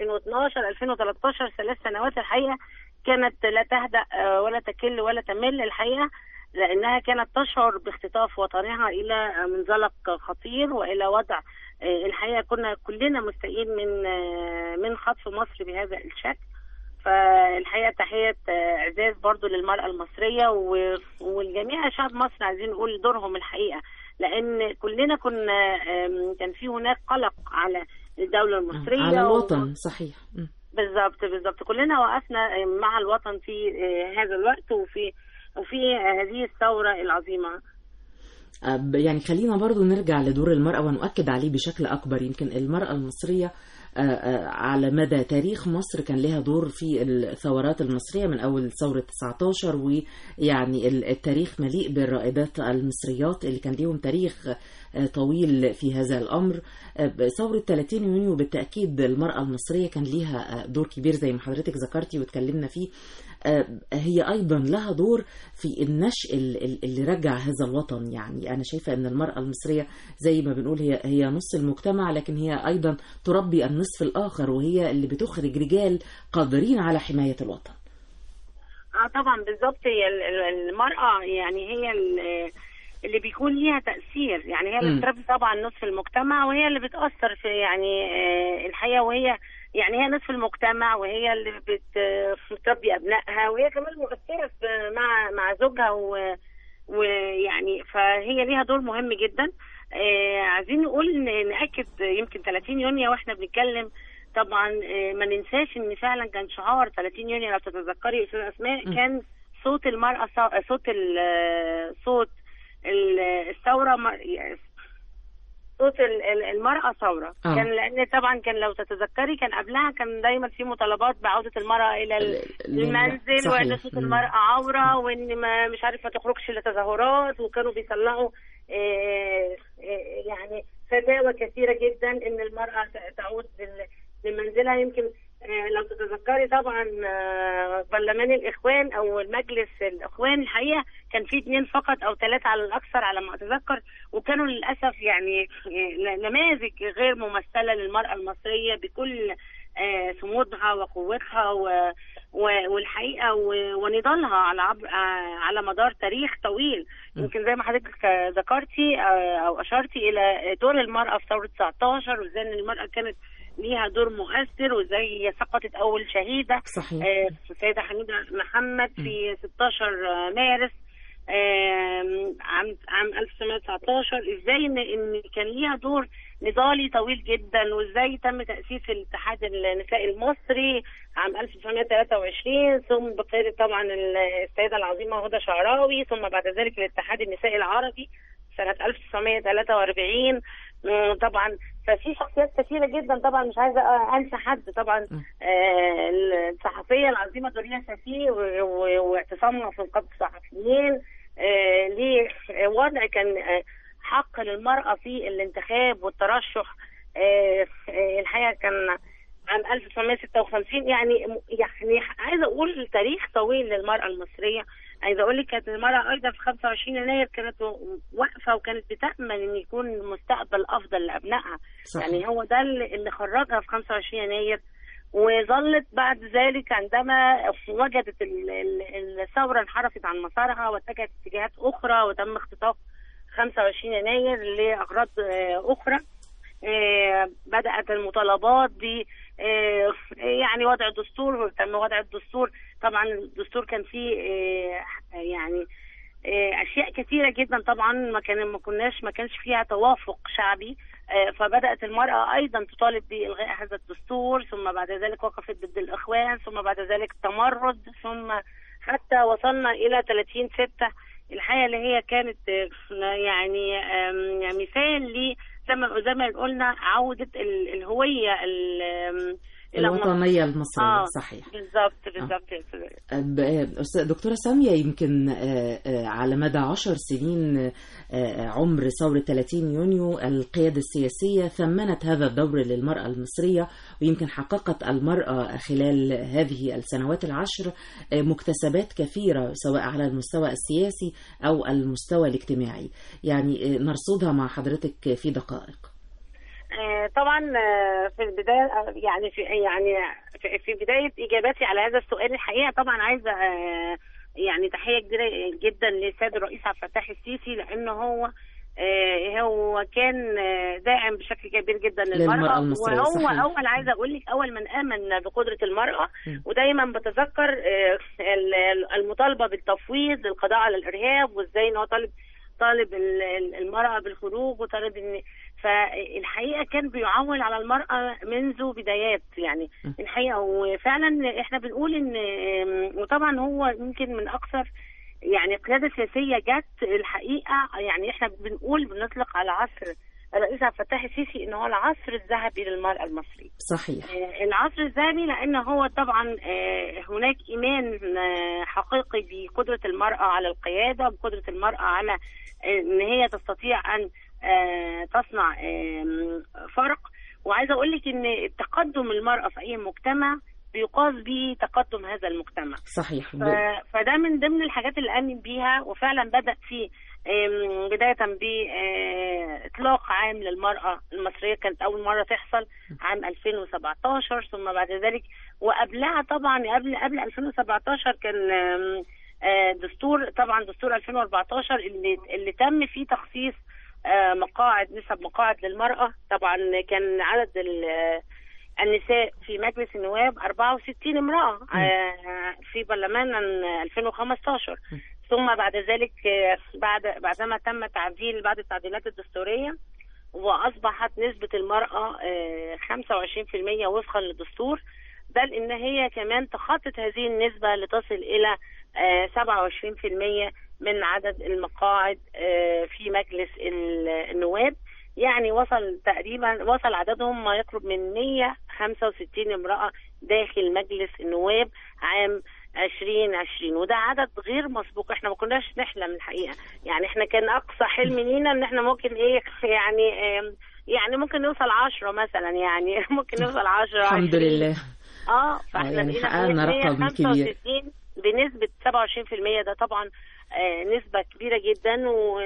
Speaker 12: 2012 2013 ثلاث سنوات الحقيقه كانت لا تهدأ آه، ولا تكل ولا تمل الحقيقه لانها كانت تشعر باختطاف وطنها الى منزلق خطير والى وضع آه، الحقيقه كنا كلنا مستائين من آه، من خطف مصر بهذا الشكل فالحقيقه تحيه آه، اعزاز برضو للمراه المصريه و- والجميع شعب مصر عايزين نقول دورهم الحقيقه لان كلنا كنا آم، كان في هناك قلق على الدوله المصريه
Speaker 2: على
Speaker 12: و-
Speaker 2: الوطن صحيح مم.
Speaker 12: بالظبط بالظبط كلنا وقفنا مع الوطن في آه، هذا الوقت وفي وفي هذه الثوره العظيمه
Speaker 2: أب- يعني خلينا برضو نرجع لدور المرأة ونؤكد عليه بشكل أكبر يمكن المرأة المصرية آه، آه، على مدى تاريخ مصر كان لها دور في الثورات المصرية من أول ثورة 19 ويعني ال- التاريخ مليء بالرائدات المصريات اللي كان ليهم تاريخ آه، طويل في هذا الأمر آه، ثورة 30 يونيو بالتأكيد المرأة المصرية كان ليها آه، دور كبير زي ما حضرتك ذكرتي واتكلمنا فيه آه، هي أيضا لها دور في النشء ال- ال- اللي رجع هذا الوطن يعني أنا شايفة أن المرأة المصرية زي ما بنقول هي هي نص المجتمع لكن هي أيضا تربي النصف الآخر وهي اللي بتخرج رجال قادرين على حماية الوطن
Speaker 12: اه طبعا بالظبط هي ال- ال- المرأة يعني هي ال- اللي بيكون ليها تأثير يعني هي اللي
Speaker 2: مم.
Speaker 12: بتربي طبعا نصف المجتمع وهي اللي بتأثر في يعني آه، الحياة وهي يعني هي نصف المجتمع وهي اللي بت- بتربي أبنائها وهي كمان مؤثرة في- مع مع زوجها و- ويعني فهي ليها دور مهم جدا آه، عايزين نقول ن- نأكد يمكن 30 يونيو واحنا بنتكلم طبعا آه، ما ننساش ان فعلا كان شعار 30 يونيو لو تتذكري يا استاذه اسماء
Speaker 2: م.
Speaker 12: كان صوت المرأة صو- صوت ال- صوت ال- الثورة م- صوت ال- ال- المرأة ثورة
Speaker 2: آه.
Speaker 12: كان لأن طبعا كان لو تتذكري كان قبلها كان دايما في مطالبات بعودة المرأة إلى ال-
Speaker 2: ال-
Speaker 12: المنزل
Speaker 2: صحيح.
Speaker 12: وإن صوت
Speaker 2: مم.
Speaker 12: المرأة عورة وإن ما مش عارف ما تخرجش لتظاهرات وكانوا بيطلعوا آه، آه، يعني فتاوى كثيرة جدا إن المرأة ت- تعود لل- لمنزلها يمكن آه، لو تتذكري طبعا آه، برلمان الإخوان أو المجلس الإخوان الحقيقة كان في اثنين فقط أو ثلاثة على الأكثر على ما أتذكر وكانوا للأسف يعني آه، نماذج غير ممثلة للمرأة المصرية بكل آه، صمودها وقوتها و- و- والحقيقة و- ونضالها على عبر آه، على مدار تاريخ طويل يمكن زي ما حضرتك آه، ذكرتي آه، أو أشرتي إلى دور المرأة في ثورة 19 وإزاي إن المرأة كانت ليها دور مؤثر وازاي هي سقطت اول شهيده
Speaker 2: صحيح.
Speaker 12: آه، السيده حميده محمد في 16 مارس آم، عام عام 1919 ازاي ان ان كان ليها دور نضالي طويل جدا وازاي تم تاسيس الاتحاد النسائي المصري عام 1923 ثم بقياده طبعا السيده العظيمه هدى شعراوي ثم بعد ذلك الاتحاد النسائي العربي سنه 1943 مم، طبعا ففي شخصيات كثيره جدا طبعا مش عايزه انسى حد طبعا آه، الصحفيه العظيمه دوريا شفيق و- و- واعتصامها في نقابه الصحفيين آه، ليه وضع كان آه، حق للمراه في الانتخاب والترشح آه، آه، الحقيقه كان عام 1956 يعني يعني عايزه اقول تاريخ طويل للمراه المصريه عايزه اقول لك كانت المراه ايضا في 25 يناير كانت واقفه وكانت بتامل ان يكون مستقبل افضل لابنائها
Speaker 2: صحيح.
Speaker 12: يعني هو ده اللي اللي خرجها في 25 يناير وظلت بعد ذلك عندما وجدت ال- ال- الثوره انحرفت عن مسارها واتجهت اتجاهات اخرى وتم اختطاف 25 يناير لاغراض آه، اخرى آه، بدأت المطالبات ب آه، يعني وضع الدستور تم وضع الدستور طبعا الدستور كان فيه آه، يعني آه، اشياء كثيره جدا طبعا ما كان ما كناش ما كانش فيها توافق شعبي آه، فبدات المراه ايضا تطالب بالغاء هذا الدستور ثم بعد ذلك وقفت ضد الاخوان ثم بعد ذلك تمرد ثم حتى وصلنا الى 30 6 الحقيقه اللي هي كانت آه، يعني آم، مثال ل زي ما زي ما قلنا عوده ال- الهويه ال- آم، إلى مصر.
Speaker 2: الوطنية المصرية
Speaker 12: آه
Speaker 2: صحيح
Speaker 12: بالظبط بالظبط يا أستاذ.
Speaker 2: ب- أستاذ- دكتورة سامية يمكن آه، آه، على مدى عشر سنين آه، عمر ثورة 30 يونيو القيادة السياسية ثمنت هذا الدور للمرأة المصرية ويمكن حققت المرأة خلال هذه السنوات العشر آه، مكتسبات كثيرة سواء على المستوى السياسي أو المستوى الاجتماعي يعني آه، نرصدها مع حضرتك في دقائق
Speaker 12: آه، طبعا آه، في البدايه آه، يعني في يعني في- في بدايه اجابتي على هذا السؤال الحقيقه طبعا عايزه آه، يعني تحيه كبيره جدا للسيد الرئيس عبد الفتاح السيسي لانه هو آه، هو كان آه، داعم بشكل كبير جدا
Speaker 2: للمرأة
Speaker 12: للمرأة
Speaker 2: المصرية،
Speaker 12: وهو
Speaker 2: صحيح.
Speaker 12: أول عايزة أقول لك أول من آمن بقدرة المرأة
Speaker 2: م.
Speaker 12: ودايما بتذكر آه، ال- ال- المطالبة بالتفويض للقضاء على الإرهاب وإزاي إن هو طالب طالب ال- ال- المرأة بالخروج وطالب إن فالحقيقة كان بيعول على المرأة منذ بدايات يعني الحقيقة وفعلا احنا بنقول ان وطبعا هو يمكن من اكثر يعني قيادة سياسية جت الحقيقة يعني احنا بنقول بنطلق على عصر الرئيس عبد الفتاح السيسي ان هو العصر الذهبي للمرأة المصرية
Speaker 2: صحيح
Speaker 12: آه، العصر الذهبي لان هو طبعا آه، هناك ايمان آه، حقيقي بقدره المراه على القياده بقدره المراه على آه، ان هي تستطيع ان آه، تصنع آم، فرق وعايزه اقول لك ان تقدم المراه في اي مجتمع بيقاس به تقدم هذا المجتمع
Speaker 2: صحيح
Speaker 12: ف- فده من ضمن الحاجات اللي آمن بيها وفعلا بدأ في آم، بداية بإطلاق عام للمرأة المصرية كانت أول مرة تحصل عام 2017 ثم بعد ذلك وقبلها طبعا قبل قبل 2017 كان آم، آه، دستور طبعا دستور 2014 اللي اللي تم فيه تخصيص آه، مقاعد نسب مقاعد للمرأة طبعا كان عدد ال- النساء في مجلس النواب 64 امرأة آه، في برلمان 2015 ثم بعد ذلك آه، بعد بعدما تم تعديل بعد التعديلات الدستورية وأصبحت نسبة المرأة آه، 25% وفقا للدستور بل إن هي كمان تخطت هذه النسبة لتصل إلى آه، 27% من عدد المقاعد آه، في مجلس ال- النواب يعني وصل تقريبا وصل عددهم ما يقرب من 165 امرأة داخل مجلس النواب عام 2020 وده عدد غير مسبوق احنا ما كناش نحلم الحقيقة يعني احنا كان اقصى حلم لينا ان احنا ممكن ايه يعني آم، يعني ممكن نوصل 10 مثلا يعني ممكن نوصل 10
Speaker 2: الحمد
Speaker 12: 20.
Speaker 2: لله
Speaker 12: اه فاحنا
Speaker 2: يعني
Speaker 12: بقينا
Speaker 2: حققنا رقم كبير
Speaker 12: 165 بنسبة 27% ده طبعا آه، نسبة كبيرة جدا و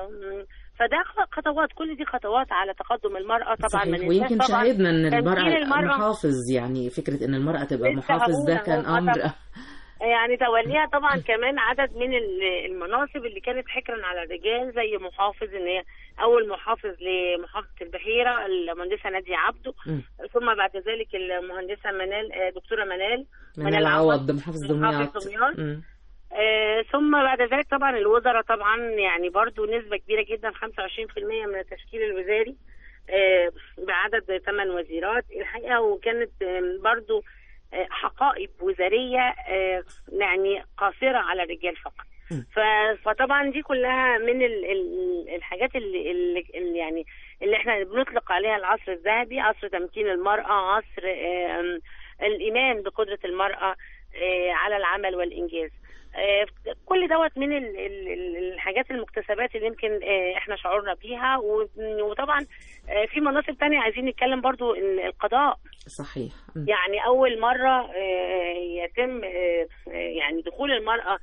Speaker 12: فده خطوات كل دي خطوات على تقدم المرأة طبعا
Speaker 2: صحيح
Speaker 12: ما
Speaker 2: ويمكن
Speaker 12: ننساش طبعا
Speaker 2: شاهدنا ان
Speaker 12: تمثيل
Speaker 2: المرأة محافظ يعني فكرة ان المرأة تبقى
Speaker 12: لسه
Speaker 2: محافظ ده
Speaker 12: هقول
Speaker 2: كان
Speaker 12: أهو،
Speaker 2: امر
Speaker 12: طبعاً. يعني توليها طبعا كمان عدد من ال- المناصب اللي كانت حكرا على الرجال زي محافظ ان هي اول محافظ لمحافظه البحيره المهندسه ناديه عبده
Speaker 2: مم.
Speaker 12: ثم بعد ذلك المهندسه منال آه، دكتوره منال
Speaker 2: منال عوض محافظ دمياط
Speaker 12: محافظ دمياط
Speaker 2: مم.
Speaker 12: آه، ثم بعد ذلك طبعا الوزراء طبعا يعني برضو نسبة كبيرة جدا 25% من التشكيل الوزاري آه، بعدد ثمان وزيرات الحقيقة وكانت آه، برضو آه، حقائب وزارية آه، يعني قاصرة على الرجال فقط ف- فطبعا دي كلها من ال- ال- الحاجات اللي, اللي اللي يعني اللي احنا بنطلق عليها العصر الذهبي عصر تمكين المرأة عصر آم، الإيمان بقدرة المرأة آه، على العمل والإنجاز آه، كل دوت من ال- ال- ال- الحاجات المكتسبات اللي يمكن آه، احنا شعورنا بيها و- وطبعا آه، في مناصب تانية عايزين نتكلم برضو إن القضاء
Speaker 2: صحيح مم.
Speaker 12: يعني أول مرة آه، يتم آه، آه، يعني دخول المرأة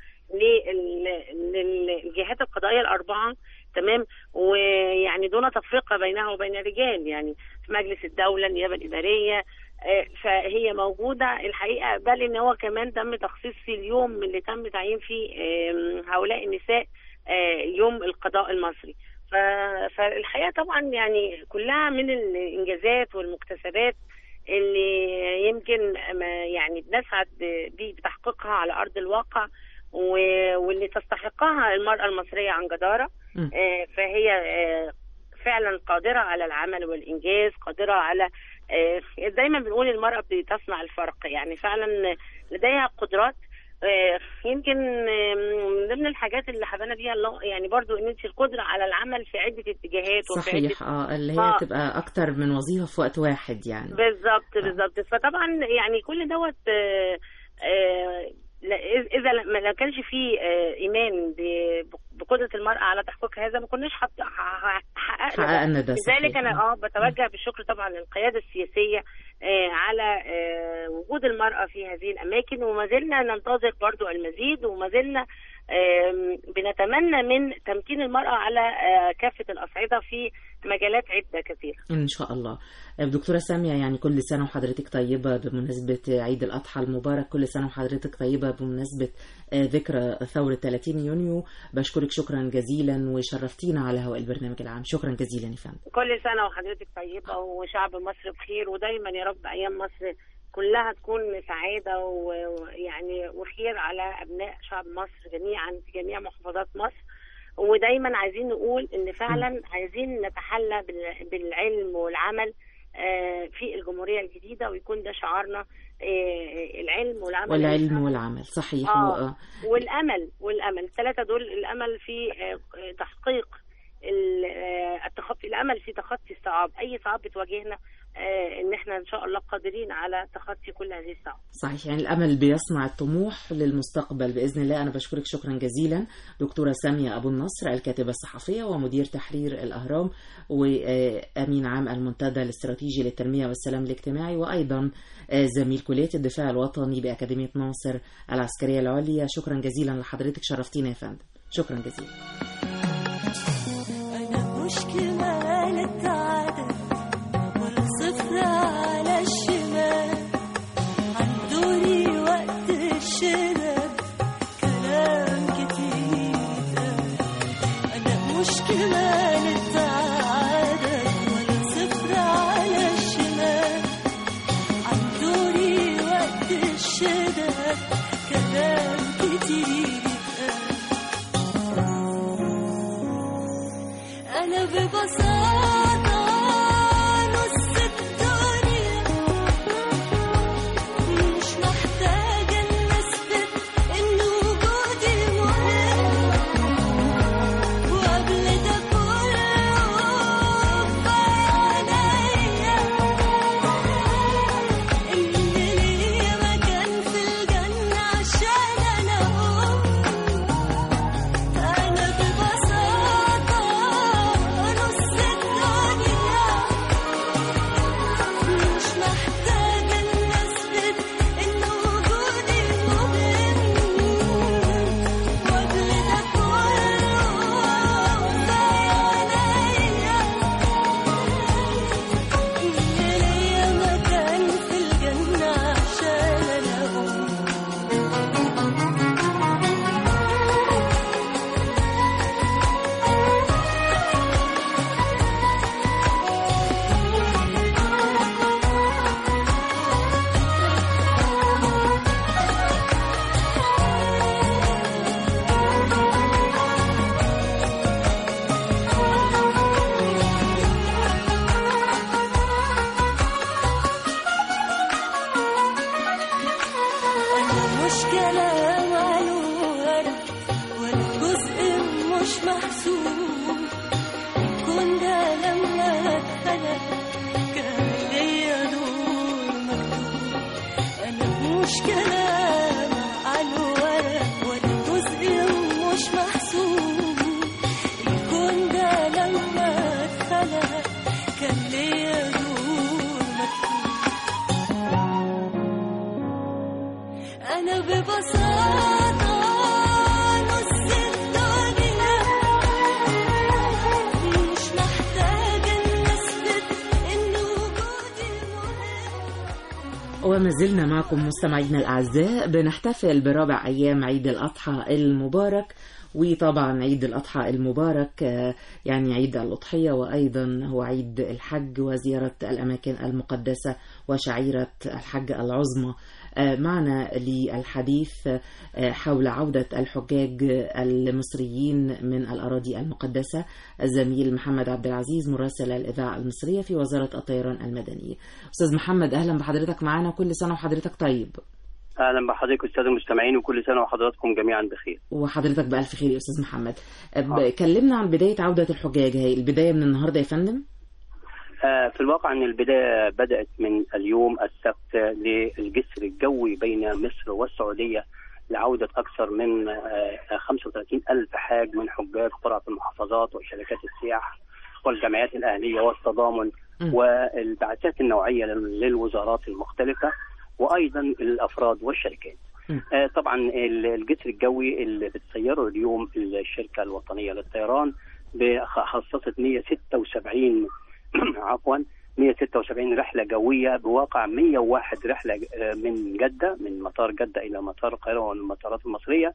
Speaker 12: لل- للجهات القضائية الأربعة تمام ويعني دون تفرقة بينها وبين الرجال يعني في مجلس الدولة النيابة الإدارية آه، فهي موجودة الحقيقة بل إن هو كمان تم تخصيص في اليوم اللي تم تعيين فيه آم، هؤلاء النساء آه، يوم القضاء المصري ف- فالحقيقة طبعا يعني كلها من الإنجازات والمكتسبات اللي يمكن ما يعني بنسعد بيه بتحقيقها على أرض الواقع و- واللي تستحقها المرأة المصرية عن جدارة
Speaker 2: مم.
Speaker 12: آه، فهي آه، فعلا قادرة على العمل والإنجاز قادرة على آه، دايما بنقول المرأة بتصنع الفرق يعني فعلا لديها قدرات آه، يمكن آه، من ضمن الحاجات اللي حبانا بيها الله يعني برضو ان انت القدره على العمل في عده اتجاهات وفي عده
Speaker 2: صحيح اه اللي هي
Speaker 12: آه.
Speaker 2: تبقى اكتر من وظيفة في وقت واحد يعني
Speaker 12: بالظبط بالظبط فطبعا يعني كل دوت آه، آه، لا- اذا ما لو كانش فيه آه، ايمان ب- بقدره المراه على تحقيق هذا ما كناش حط- ح- ح- حققنا
Speaker 2: حققنا ده،
Speaker 12: لذلك
Speaker 2: صحيح.
Speaker 12: انا اه بتوجه بالشكر طبعا للقياده السياسيه آه، على آه، وجود المراه في هذه الاماكن وما زلنا ننتظر برضو المزيد وما زلنا آم، بنتمنى من تمكين المرأة على آه، كافة الأصعدة في مجالات عدة كثيرة
Speaker 2: إن شاء الله دكتورة سامية يعني كل سنة وحضرتك طيبة بمناسبة عيد الأضحى المبارك كل سنة وحضرتك طيبة بمناسبة آه، ذكرى ثورة 30 يونيو بشكرك شكرا جزيلا وشرفتينا على هواء البرنامج العام شكرا جزيلا يا فندم
Speaker 12: كل سنة وحضرتك طيبة وشعب مصر بخير ودايما يا رب أيام مصر كلها تكون سعادة و- ويعني وخير على أبناء شعب مصر جميعا في جميع محافظات مصر ودايما عايزين نقول إن فعلا عايزين نتحلى بال- بالعلم والعمل آه، في الجمهورية الجديدة ويكون ده شعارنا آه، العلم والعمل
Speaker 2: والعلم والعمل صحيح
Speaker 12: آه.
Speaker 2: و-
Speaker 12: والامل والامل الثلاثه دول الامل في آه، تحقيق ال- آه، التخطي الامل في تخطي الصعاب اي صعاب بتواجهنا آه، ان احنا ان شاء الله قادرين على تخطي كل هذه الصعاب
Speaker 2: صحيح يعني الأمل بيصنع الطموح للمستقبل بإذن الله أنا بشكرك شكرا جزيلا دكتورة سامية أبو النصر الكاتبة الصحفية ومدير تحرير الأهرام وأمين عام المنتدى الاستراتيجي للتنمية والسلام الاجتماعي وأيضا آه، زميل كلية الدفاع الوطني بأكاديمية ناصر العسكرية العليا شكرا جزيلا لحضرتك شرفتينا يا فندم شكرا جزيلا
Speaker 1: أنا مش كمال التعادل ولا صفر على الشمال عندوني وقت الشدة كلام كتير أنا مش كمال التعادل ولا صفر على الشمال عندوني وقت الشدة كلام كتير أنا ببساطة نص الدنيا مش محتاجة إن أثبت إن وجودي مهم وقبل ده كله عليا إن ليا مكان في الجنة عشان أنا أم أنا ببساطة نص الدنيا مش محتاجة إن أثبت إن وجودي مهم وقبل ده كله عليا إن ليا مكان في الجنة عشان أنا أم أنا مش كلام على الورق ولا جزء مش محسوب الكون ده لما اتخلق كان ليا دور مكتوب أنا مش كلام على الورق ولا جزء مش محسوب الكون ده لما اتخلق كان ليا دور مكتوب أنا ببساطة نص الدنيا مش محتاجة إن أثبت إن وجودي
Speaker 2: وما زلنا معكم مستمعينا الأعزاء بنحتفل برابع أيام عيد الأضحى المبارك وطبعا عيد الأضحى المبارك آه، يعني عيد الأضحية وأيضا هو عيد الحج وزيارة الأماكن المقدسة وشعيرة الحج العظمى آه، معنا للحديث آه، حول عودة الحجاج المصريين من الأراضي المقدسة الزميل محمد عبد العزيز مراسل الإذاعة المصرية في وزارة الطيران المدنية أستاذ محمد أهلا بحضرتك معنا كل سنة وحضرتك طيب
Speaker 13: اهلا بحضرتك استاذ المستمعين وكل سنه وحضراتكم جميعا بخير
Speaker 2: وحضرتك بألف خير يا أستاذ محمد ب- كلمنا عن بداية عودة الحجاج هي البداية من النهاردة يا فندم
Speaker 13: آه، في الواقع ان البدايه بدات من اليوم السبت للجسر الجوي بين مصر والسعوديه لعوده اكثر من آه، 35 الف حاج من حجاج قرى المحافظات وشركات السياحه والجمعيات الاهليه والتضامن والبعثات النوعيه لل- للوزارات المختلفه وايضا الافراد والشركات. آه، طبعا ال- الجسر الجوي اللي بتسيره اليوم الشركه الوطنيه للطيران بخ- خصصت 176 عفوا 176 رحله جويه بواقع 101 رحله آه، من جده من مطار جده الى مطار القاهره والمطارات المصريه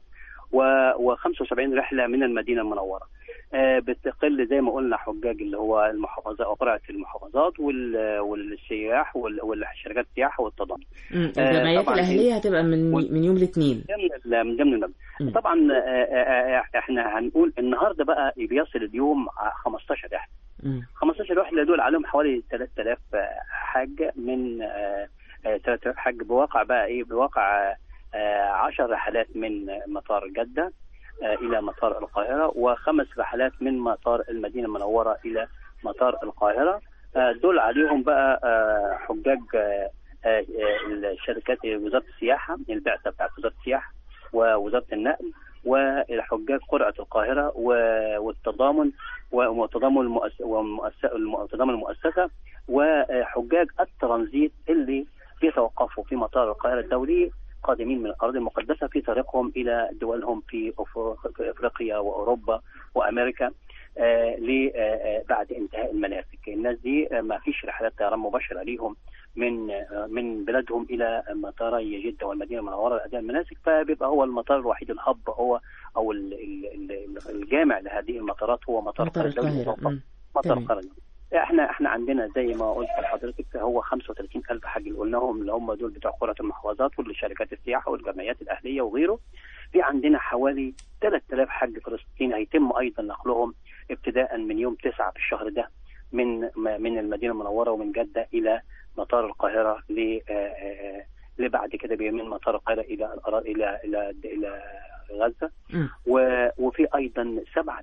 Speaker 13: و75 رحله من المدينه المنوره. آه، بتقل زي ما قلنا حجاج اللي هو المحافظات او قرعه المحافظات وال- والسياح وال- والشركات السياحه والتضامن.
Speaker 2: مم.
Speaker 13: آه،
Speaker 2: الجمعيات
Speaker 13: طبعاً
Speaker 2: الأهلية هتبقى من من يوم الاثنين
Speaker 13: ضمن ال- من ضمن المبنى طبعا آه، آه، آه، احنا هنقول النهارده بقى بيصل اليوم ع- 15 رحله 15 رحله دول عليهم حوالي 3000 حاج من آه، آه، 3000 حاج بواقع بقى ايه بواقع 10 رحلات من مطار جده آه، الى مطار القاهره وخمس رحلات من مطار المدينه المنوره الى مطار القاهره آه، دول عليهم بقى آه، حجاج آه، آه، آه، الشركات وزاره السياحه البعثه بتاعت وزاره السياحه ووزاره النقل والحجاج قرعه القاهره و- والتضامن وتضامن المؤس- ومؤس- الم- تضامن المؤسسه وحجاج الترانزيت اللي بيتوقفوا في مطار القاهره الدولي قادمين من الارض المقدسه في طريقهم الى دولهم في أف- في افريقيا واوروبا وامريكا آه، ل- آه، آه، بعد انتهاء المناسك الناس دي آه، ما فيش رحلات طيران مباشره ليهم من آه، من بلادهم الى مطاري جده والمدينه المنوره لاداء المناسك فبيبقى هو المطار الوحيد الهب هو او ال- ال- ال- الجامع لهذه المطارات هو مطار
Speaker 2: مطار
Speaker 13: القاهره الدولي
Speaker 2: القاهرة مم.
Speaker 13: مطار
Speaker 2: تمام.
Speaker 13: القاهره احنا احنا عندنا زي ما قلت لحضرتك هو 35 الف حاج اللي قلناهم اللي هم دول بتوع قرى المحافظات والشركات السياحه والجمعيات الاهليه وغيره في عندنا حوالي 3000 حاج فلسطيني هيتم ايضا نقلهم ابتداء من يوم 9 في الشهر ده من من المدينه المنوره ومن جده الى مطار القاهره ل آه، آه، لبعد كده بي- من مطار القاهره الى الأرا- الى الى الى غزه و- وفي ايضا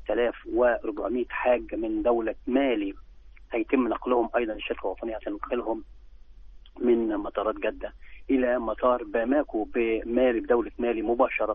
Speaker 13: 7400 حاج من دوله مالي هيتم نقلهم ايضا الشركه الوطنيه عشان ننقلهم من مطارات جده الى مطار باماكو بمالي بدوله مالي مباشره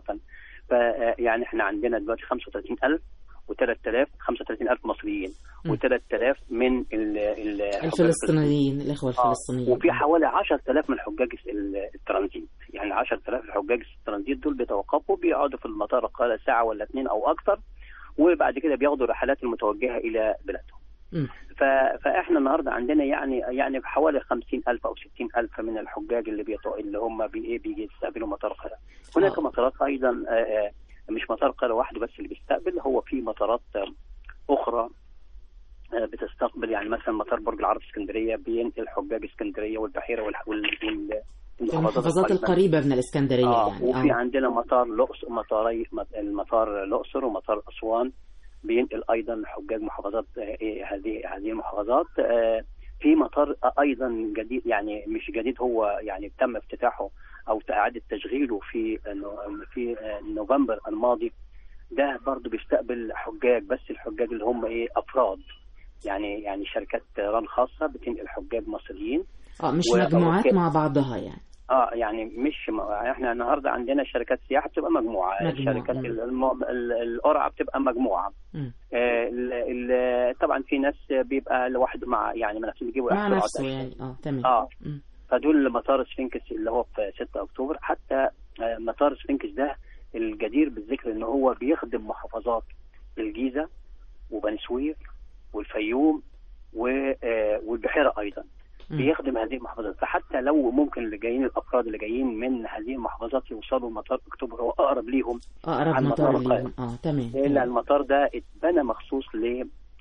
Speaker 13: فيعني احنا عندنا دلوقتي 35000 و3000 35000 مصريين و3000 من ال- ال-
Speaker 2: الفلسطينيين الإخوة الفلسطينيين
Speaker 13: وفي حوالي 10000 من حجاج ال- الترانزيت يعني 10000 حجاج الترانزيت دول بيتوقفوا بيقعدوا في المطار القاهره ساعه ولا اثنين او اكثر وبعد كده بياخدوا الرحلات المتوجهه الى بلادهم
Speaker 2: مم.
Speaker 13: ف- فاحنا النهارده عندنا يعني يعني حوالي 50000 او 60000 من الحجاج اللي بيتو... اللي هم بي... إيه بيجي يستقبلوا مطار القاهره. هناك مطارات ايضا آه، آه، مش مطار القاهره وحده بس اللي بيستقبل هو في مطارات آه، اخرى آه، بتستقبل يعني مثلا مطار برج العرب اسكندريه بينقل حجاج اسكندريه والبحيره وال... وال... وال...
Speaker 2: المحافظات القريبة من الإسكندرية
Speaker 13: آه
Speaker 2: يعني
Speaker 13: وفي
Speaker 2: آه.
Speaker 13: عندنا مطار الأقصر مطاري مط- المطار الأقصر ومطار أسوان بينقل أيضا حجاج محافظات آه، إيه هذه هذه المحافظات آه، في مطار أيضا جديد يعني مش جديد هو يعني تم افتتاحه أو إعادة تشغيله في نو- في آه، نوفمبر الماضي ده برضه بيستقبل حجاج بس الحجاج اللي هم إيه أفراد يعني يعني شركات طيران خاصة بتنقل حجاج مصريين
Speaker 2: اه مش
Speaker 13: و-
Speaker 2: مجموعات
Speaker 13: أوكي.
Speaker 2: مع بعضها يعني
Speaker 13: اه يعني مش م... احنا النهارده عندنا شركات سياحه بتبقى مجموعه,
Speaker 2: مجموعة،
Speaker 13: شركات
Speaker 2: مم.
Speaker 13: الم... ال- القرعه بتبقى مجموعه
Speaker 2: مم.
Speaker 13: آه ال... ال... طبعا في ناس بيبقى لوحده مع يعني من نفسهم بيجيبوا
Speaker 2: مع
Speaker 13: يحصلوا
Speaker 2: نفسه
Speaker 13: على
Speaker 2: يعني اه تمام
Speaker 13: اه
Speaker 2: مم.
Speaker 13: فدول مطار سفنكس اللي هو في 6 اكتوبر حتى آه، مطار سفنكس ده الجدير بالذكر ان هو بيخدم محافظات الجيزه وبني سويف والفيوم و- آه، والبحيره ايضا
Speaker 2: مم.
Speaker 13: بيخدم هذه المحافظات فحتى لو ممكن اللي جايين الافراد اللي جايين من هذه المحافظات يوصلوا مطار اكتوبر هو اقرب ليهم
Speaker 2: اقرب
Speaker 13: عن
Speaker 2: مطار
Speaker 13: القاهرة.
Speaker 2: ليهم اه تمام
Speaker 13: لان
Speaker 2: تمام.
Speaker 13: المطار ده اتبنى مخصوص ل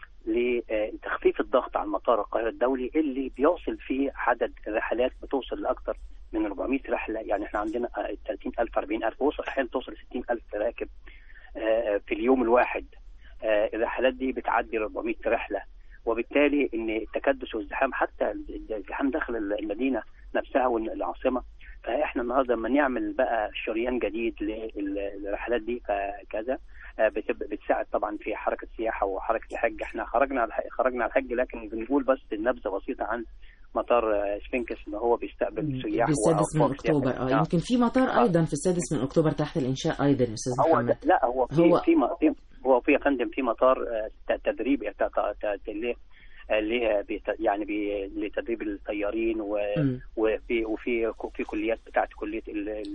Speaker 13: لتخفيف الضغط على مطار القاهره الدولي اللي بيوصل فيه عدد الرحلات بتوصل لاكثر من 400 رحله يعني احنا عندنا آه، 30000 40000 وصل احيانا توصل 60000 راكب آه، في اليوم الواحد آه، الرحلات دي بتعدي 400 رحله وبالتالي ان التكدس والازدحام حتى الازدحام داخل المدينه نفسها والعاصمه فاحنا النهارده لما نعمل بقى شريان جديد للرحلات دي فكذا آه، بتب- بتساعد طبعا في حركه السياحه وحركه الحج احنا خرجنا على الح- خرجنا على الحج لكن بنقول بس نبذه بسيطه عن مطار آه، سفنكس ان هو بيستقبل سياح
Speaker 2: بالسادس من
Speaker 13: وأفراد
Speaker 2: اكتوبر
Speaker 13: سياحية.
Speaker 2: اه يمكن في مطار ايضا في السادس من اكتوبر تحت الانشاء ايضا يا استاذ
Speaker 13: هو
Speaker 2: محمد
Speaker 13: لا هو في
Speaker 2: هو-
Speaker 13: في م- في هو في يا فندم في مطار آه، ت- تدريب ت- ت- ت- اللي اللي بيت- يعني بي- لتدريب الطيارين و-
Speaker 2: مم.
Speaker 13: وفي وفي في كليات بتاعت كليه ال- ال-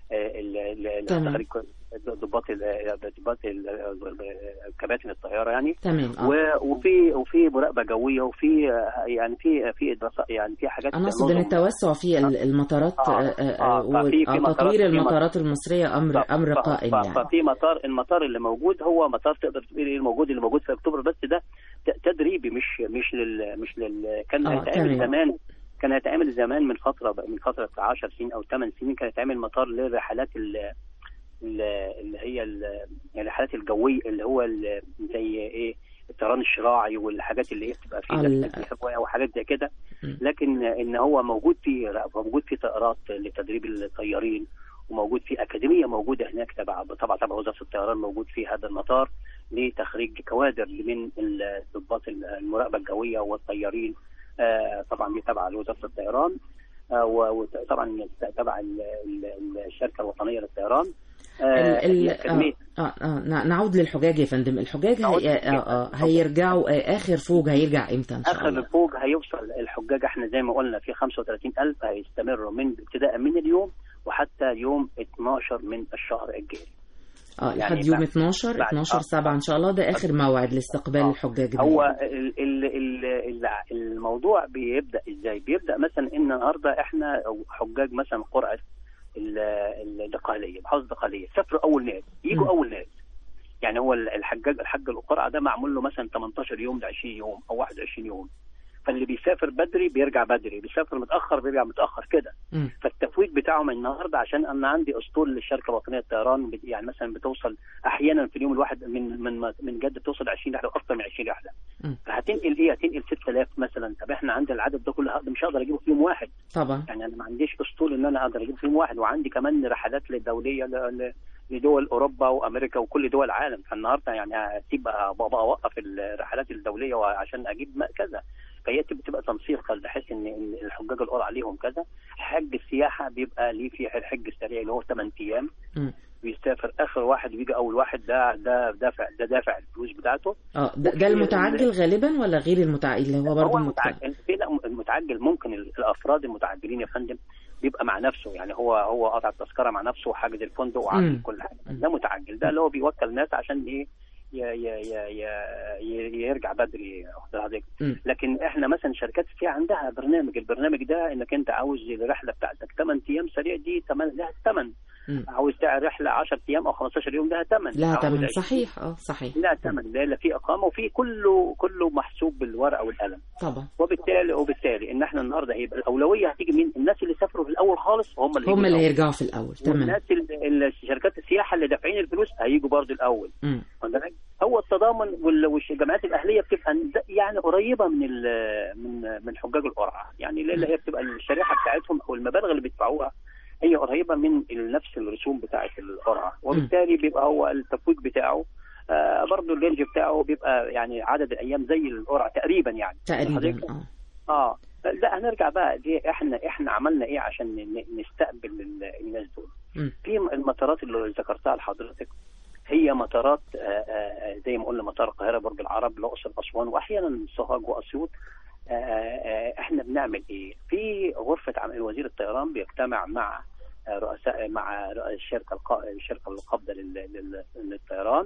Speaker 13: آه، ال- ال-
Speaker 2: تمام.
Speaker 13: تخريج ضباط ال- ضباط ال- كباتن الطياره يعني
Speaker 2: تمام اه
Speaker 13: و- وفي وفي مراقبه جويه وفي آه، يعني في في إدراسات- يعني في حاجات
Speaker 2: انا اقصد ان
Speaker 13: نظم-
Speaker 2: التوسع في ال- المطارات
Speaker 13: آه،
Speaker 2: آه، آه،
Speaker 13: آه،
Speaker 2: و-
Speaker 13: ففي- في
Speaker 2: آه،
Speaker 13: مطارات-
Speaker 2: تطوير
Speaker 13: في
Speaker 2: المطارات المصريه امر
Speaker 13: ف-
Speaker 2: امر
Speaker 13: ف-
Speaker 2: قائم
Speaker 13: ف-
Speaker 2: يعني
Speaker 13: ففي مطار المطار اللي موجود هو مطار تقدر تقول ايه الموجود اللي موجود في اكتوبر بس ده ت- تدريبي مش مش لل مش لل كان
Speaker 2: آه،
Speaker 13: هيتعمل
Speaker 2: تمام.
Speaker 13: زمان كان هيتعمل زمان من فتره من فتره 10 سنين او 8 سنين كان هيتعمل مطار للرحلات ال- ال- اللي هي ال- الرحلات الجويه اللي هو ال- زي ايه الطيران الشراعي والحاجات اللي هي بتبقى فيه
Speaker 2: ال-
Speaker 13: لفة الهواء وحاجات زي كده لكن ان هو موجود في موجود في طائرات لتدريب الطيارين وموجود في اكاديميه موجوده هناك تبع طبعا تبع وزاره الطيران موجود في هذا المطار لتخريج كوادر من ضباط المراقبه الجويه والطيارين آه، طبعا دي تبع وزاره الطيران آه، و- وطبعا تبع ال- ال- الشركه الوطنيه للطيران آه،
Speaker 2: ال- ال-
Speaker 13: هي أكاديمية
Speaker 2: آه آه آه نع- نعود للحجاج يا فندم الحجاج
Speaker 13: نعود
Speaker 2: هي آه آه هيرجعوا آه آخر فوج هيرجع امتى ان شاء
Speaker 13: اخر
Speaker 2: الله
Speaker 13: الفوج هيوصل الحجاج احنا زي ما قلنا في 35000 هيستمروا من ابتداء من اليوم وحتى يوم 12 من الشهر الجاري
Speaker 2: اه
Speaker 13: يعني
Speaker 2: لحد يوم
Speaker 13: بعد-
Speaker 2: 12
Speaker 13: بعد-
Speaker 2: 12
Speaker 13: آه.
Speaker 2: 7 ان شاء الله ده اخر موعد لاستقبال الحجاج ده
Speaker 13: هو
Speaker 2: يعني.
Speaker 13: ال ال ال ال الموضوع بيبدا ازاي؟ بيبدا مثلا ان النهارده احنا أو حجاج مثلا قرعه ال- ال- الدقهليه محافظه الدقهليه سافروا اول ناس يجوا
Speaker 2: مم.
Speaker 13: اول ناس يعني هو ال- الحجاج الحج القرعه ده معمول له مثلا 18 يوم ل 20 يوم او 21 يوم فاللي بيسافر بدري بيرجع بدري بيسافر متاخر بيرجع متاخر كده
Speaker 2: مم.
Speaker 13: فالتفويج بتاعهم النهارده عشان انا عندي اسطول للشركه الوطنيه للطيران بت- يعني مثلا بتوصل احيانا في اليوم الواحد من من من جده توصل 20 رحله واكثر من 20 رحله
Speaker 2: مم.
Speaker 13: فهتنقل ايه؟ هتنقل 6000 مثلا طب احنا عندنا العدد ده كله هقدر- مش هقدر اجيبه في يوم واحد
Speaker 2: طبعا
Speaker 13: يعني انا ما عنديش اسطول ان انا اقدر اجيبه في يوم واحد وعندي كمان رحلات للدوليه ل- ل- لدول اوروبا وامريكا وكل دول العالم فالنهارده يعني هسيب بابا اوقف الرحلات الدوليه وعشان اجيب ما- كذا فهي تبقى تبقى تنسيق بحيث ان إن الحجاج القرى عليهم كذا حج السياحه بيبقى ليه في الحج السريع اللي هو 8 ايام
Speaker 2: مم.
Speaker 13: بيسافر اخر واحد بيجي اول واحد ده ده دافع ده دافع الفلوس بتاعته
Speaker 2: اه ده, ده
Speaker 13: وفي
Speaker 2: المتعجل غالبا ولا غير المتعجل اللي هو برضه
Speaker 13: هو
Speaker 2: المتعجل
Speaker 13: المتعجل في لا المتعجل ممكن ال- الافراد المتعجلين يا فندم بيبقى مع نفسه يعني هو هو قاطع التذكره مع نفسه وحاجز الفندق
Speaker 2: مم.
Speaker 13: وعامل كل حاجه ده متعجل ده اللي هو بيوكل ناس عشان ايه ي- ي- ي- ي- ي- يرجع بدري واخد حضرتك
Speaker 2: مم.
Speaker 13: لكن احنا مثلا شركات في عندها برنامج البرنامج ده انك انت عاوز الرحله بتاعتك 8 ايام سريع دي تمن لها ثمن
Speaker 2: مم.
Speaker 13: عاوز تعمل رحله 10 ايام او 15 يوم لها ثمن
Speaker 2: لها
Speaker 13: عاوز
Speaker 2: تمن
Speaker 13: 20
Speaker 2: صحيح اه صحيح
Speaker 13: لا ثمن لا لا في اقامه وفي كله كله محسوب بالورقه والقلم
Speaker 2: طبعا
Speaker 13: وبالتالي وبالتالي ان احنا النهارده هيبقى الاولويه هتيجي مين الناس اللي سافروا في الاول خالص هم اللي
Speaker 2: هم
Speaker 13: يجوا
Speaker 2: اللي
Speaker 13: الأول.
Speaker 2: هيرجعوا في الاول تمام
Speaker 13: والناس ال- ال- شركات السياحه اللي دافعين الفلوس هيجوا برضه الاول
Speaker 2: مم.
Speaker 13: واخد بالك؟ هو التضامن وال- والجامعات الاهليه بتبقى ن- يعني قريبه من ال- من من حجاج القرعه يعني اللي هي بتبقى الشريحه بتاعتهم او المبالغ اللي بيدفعوها هي قريبه من نفس الرسوم بتاعه القرعه وبالتالي بيبقى هو التفويج بتاعه آه برضه الرينج بتاعه بيبقى يعني عدد الايام زي القرعه تقريبا يعني
Speaker 2: تقريبا
Speaker 13: حضرتك؟
Speaker 2: اه
Speaker 13: اه لا هنرجع بقى دي احنا احنا عملنا ايه عشان ن- نستقبل ال- الناس دول
Speaker 2: مم.
Speaker 13: في المطارات اللي ذكرتها لحضرتك هي مطارات آه، آه، زي ما قلنا مطار القاهره برج العرب الاقصر اسوان واحيانا سوهاج واسيوط آه، آه، احنا بنعمل ايه؟ في غرفه عمل وزير الطيران بيجتمع مع آه، رؤساء مع رؤساء الشركه القا- الشركه القابضه لل- لل- للطيران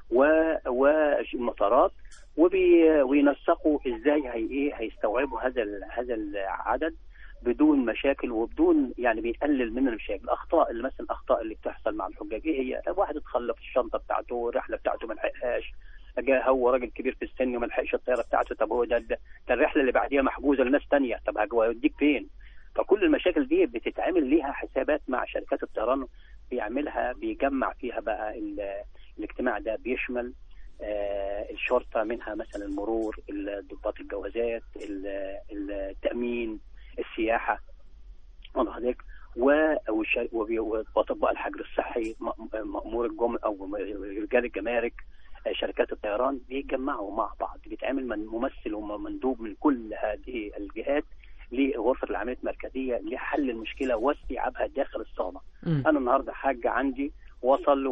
Speaker 13: و- والمطارات وبي- وينسقوا ازاي هي ايه هيستوعبوا هذا ال- هذا العدد بدون مشاكل وبدون يعني بيقلل من المشاكل الاخطاء اللي مثلا الاخطاء اللي بتحصل مع الحجاج ايه هي واحد اتخلى في الشنطه بتاعته الرحله بتاعته ما لحقهاش جاء هو راجل كبير في السن وما لحقش الطياره بتاعته طب هو ده, ده, ده الرحله اللي بعديها محجوزه لناس تانية طب هيوديك فين؟ فكل المشاكل دي بتتعمل ليها حسابات مع شركات الطيران بيعملها بيجمع فيها بقى ال- الاجتماع ده بيشمل آه، الشرطه منها مثلا المرور ضباط الجوازات ال- التامين السياحه واضح حضرتك و- والش- وبي- واطباء الحجر الصحي م- مامور الجم او رجال الجمارك آه، شركات الطيران بيتجمعوا مع بعض بيتعمل من ممثل ومندوب من كل هذه الجهات لغرفه العمليات المركزيه لحل المشكله واستيعابها داخل الصاله.
Speaker 2: مم.
Speaker 13: انا النهارده حاج عندي وصل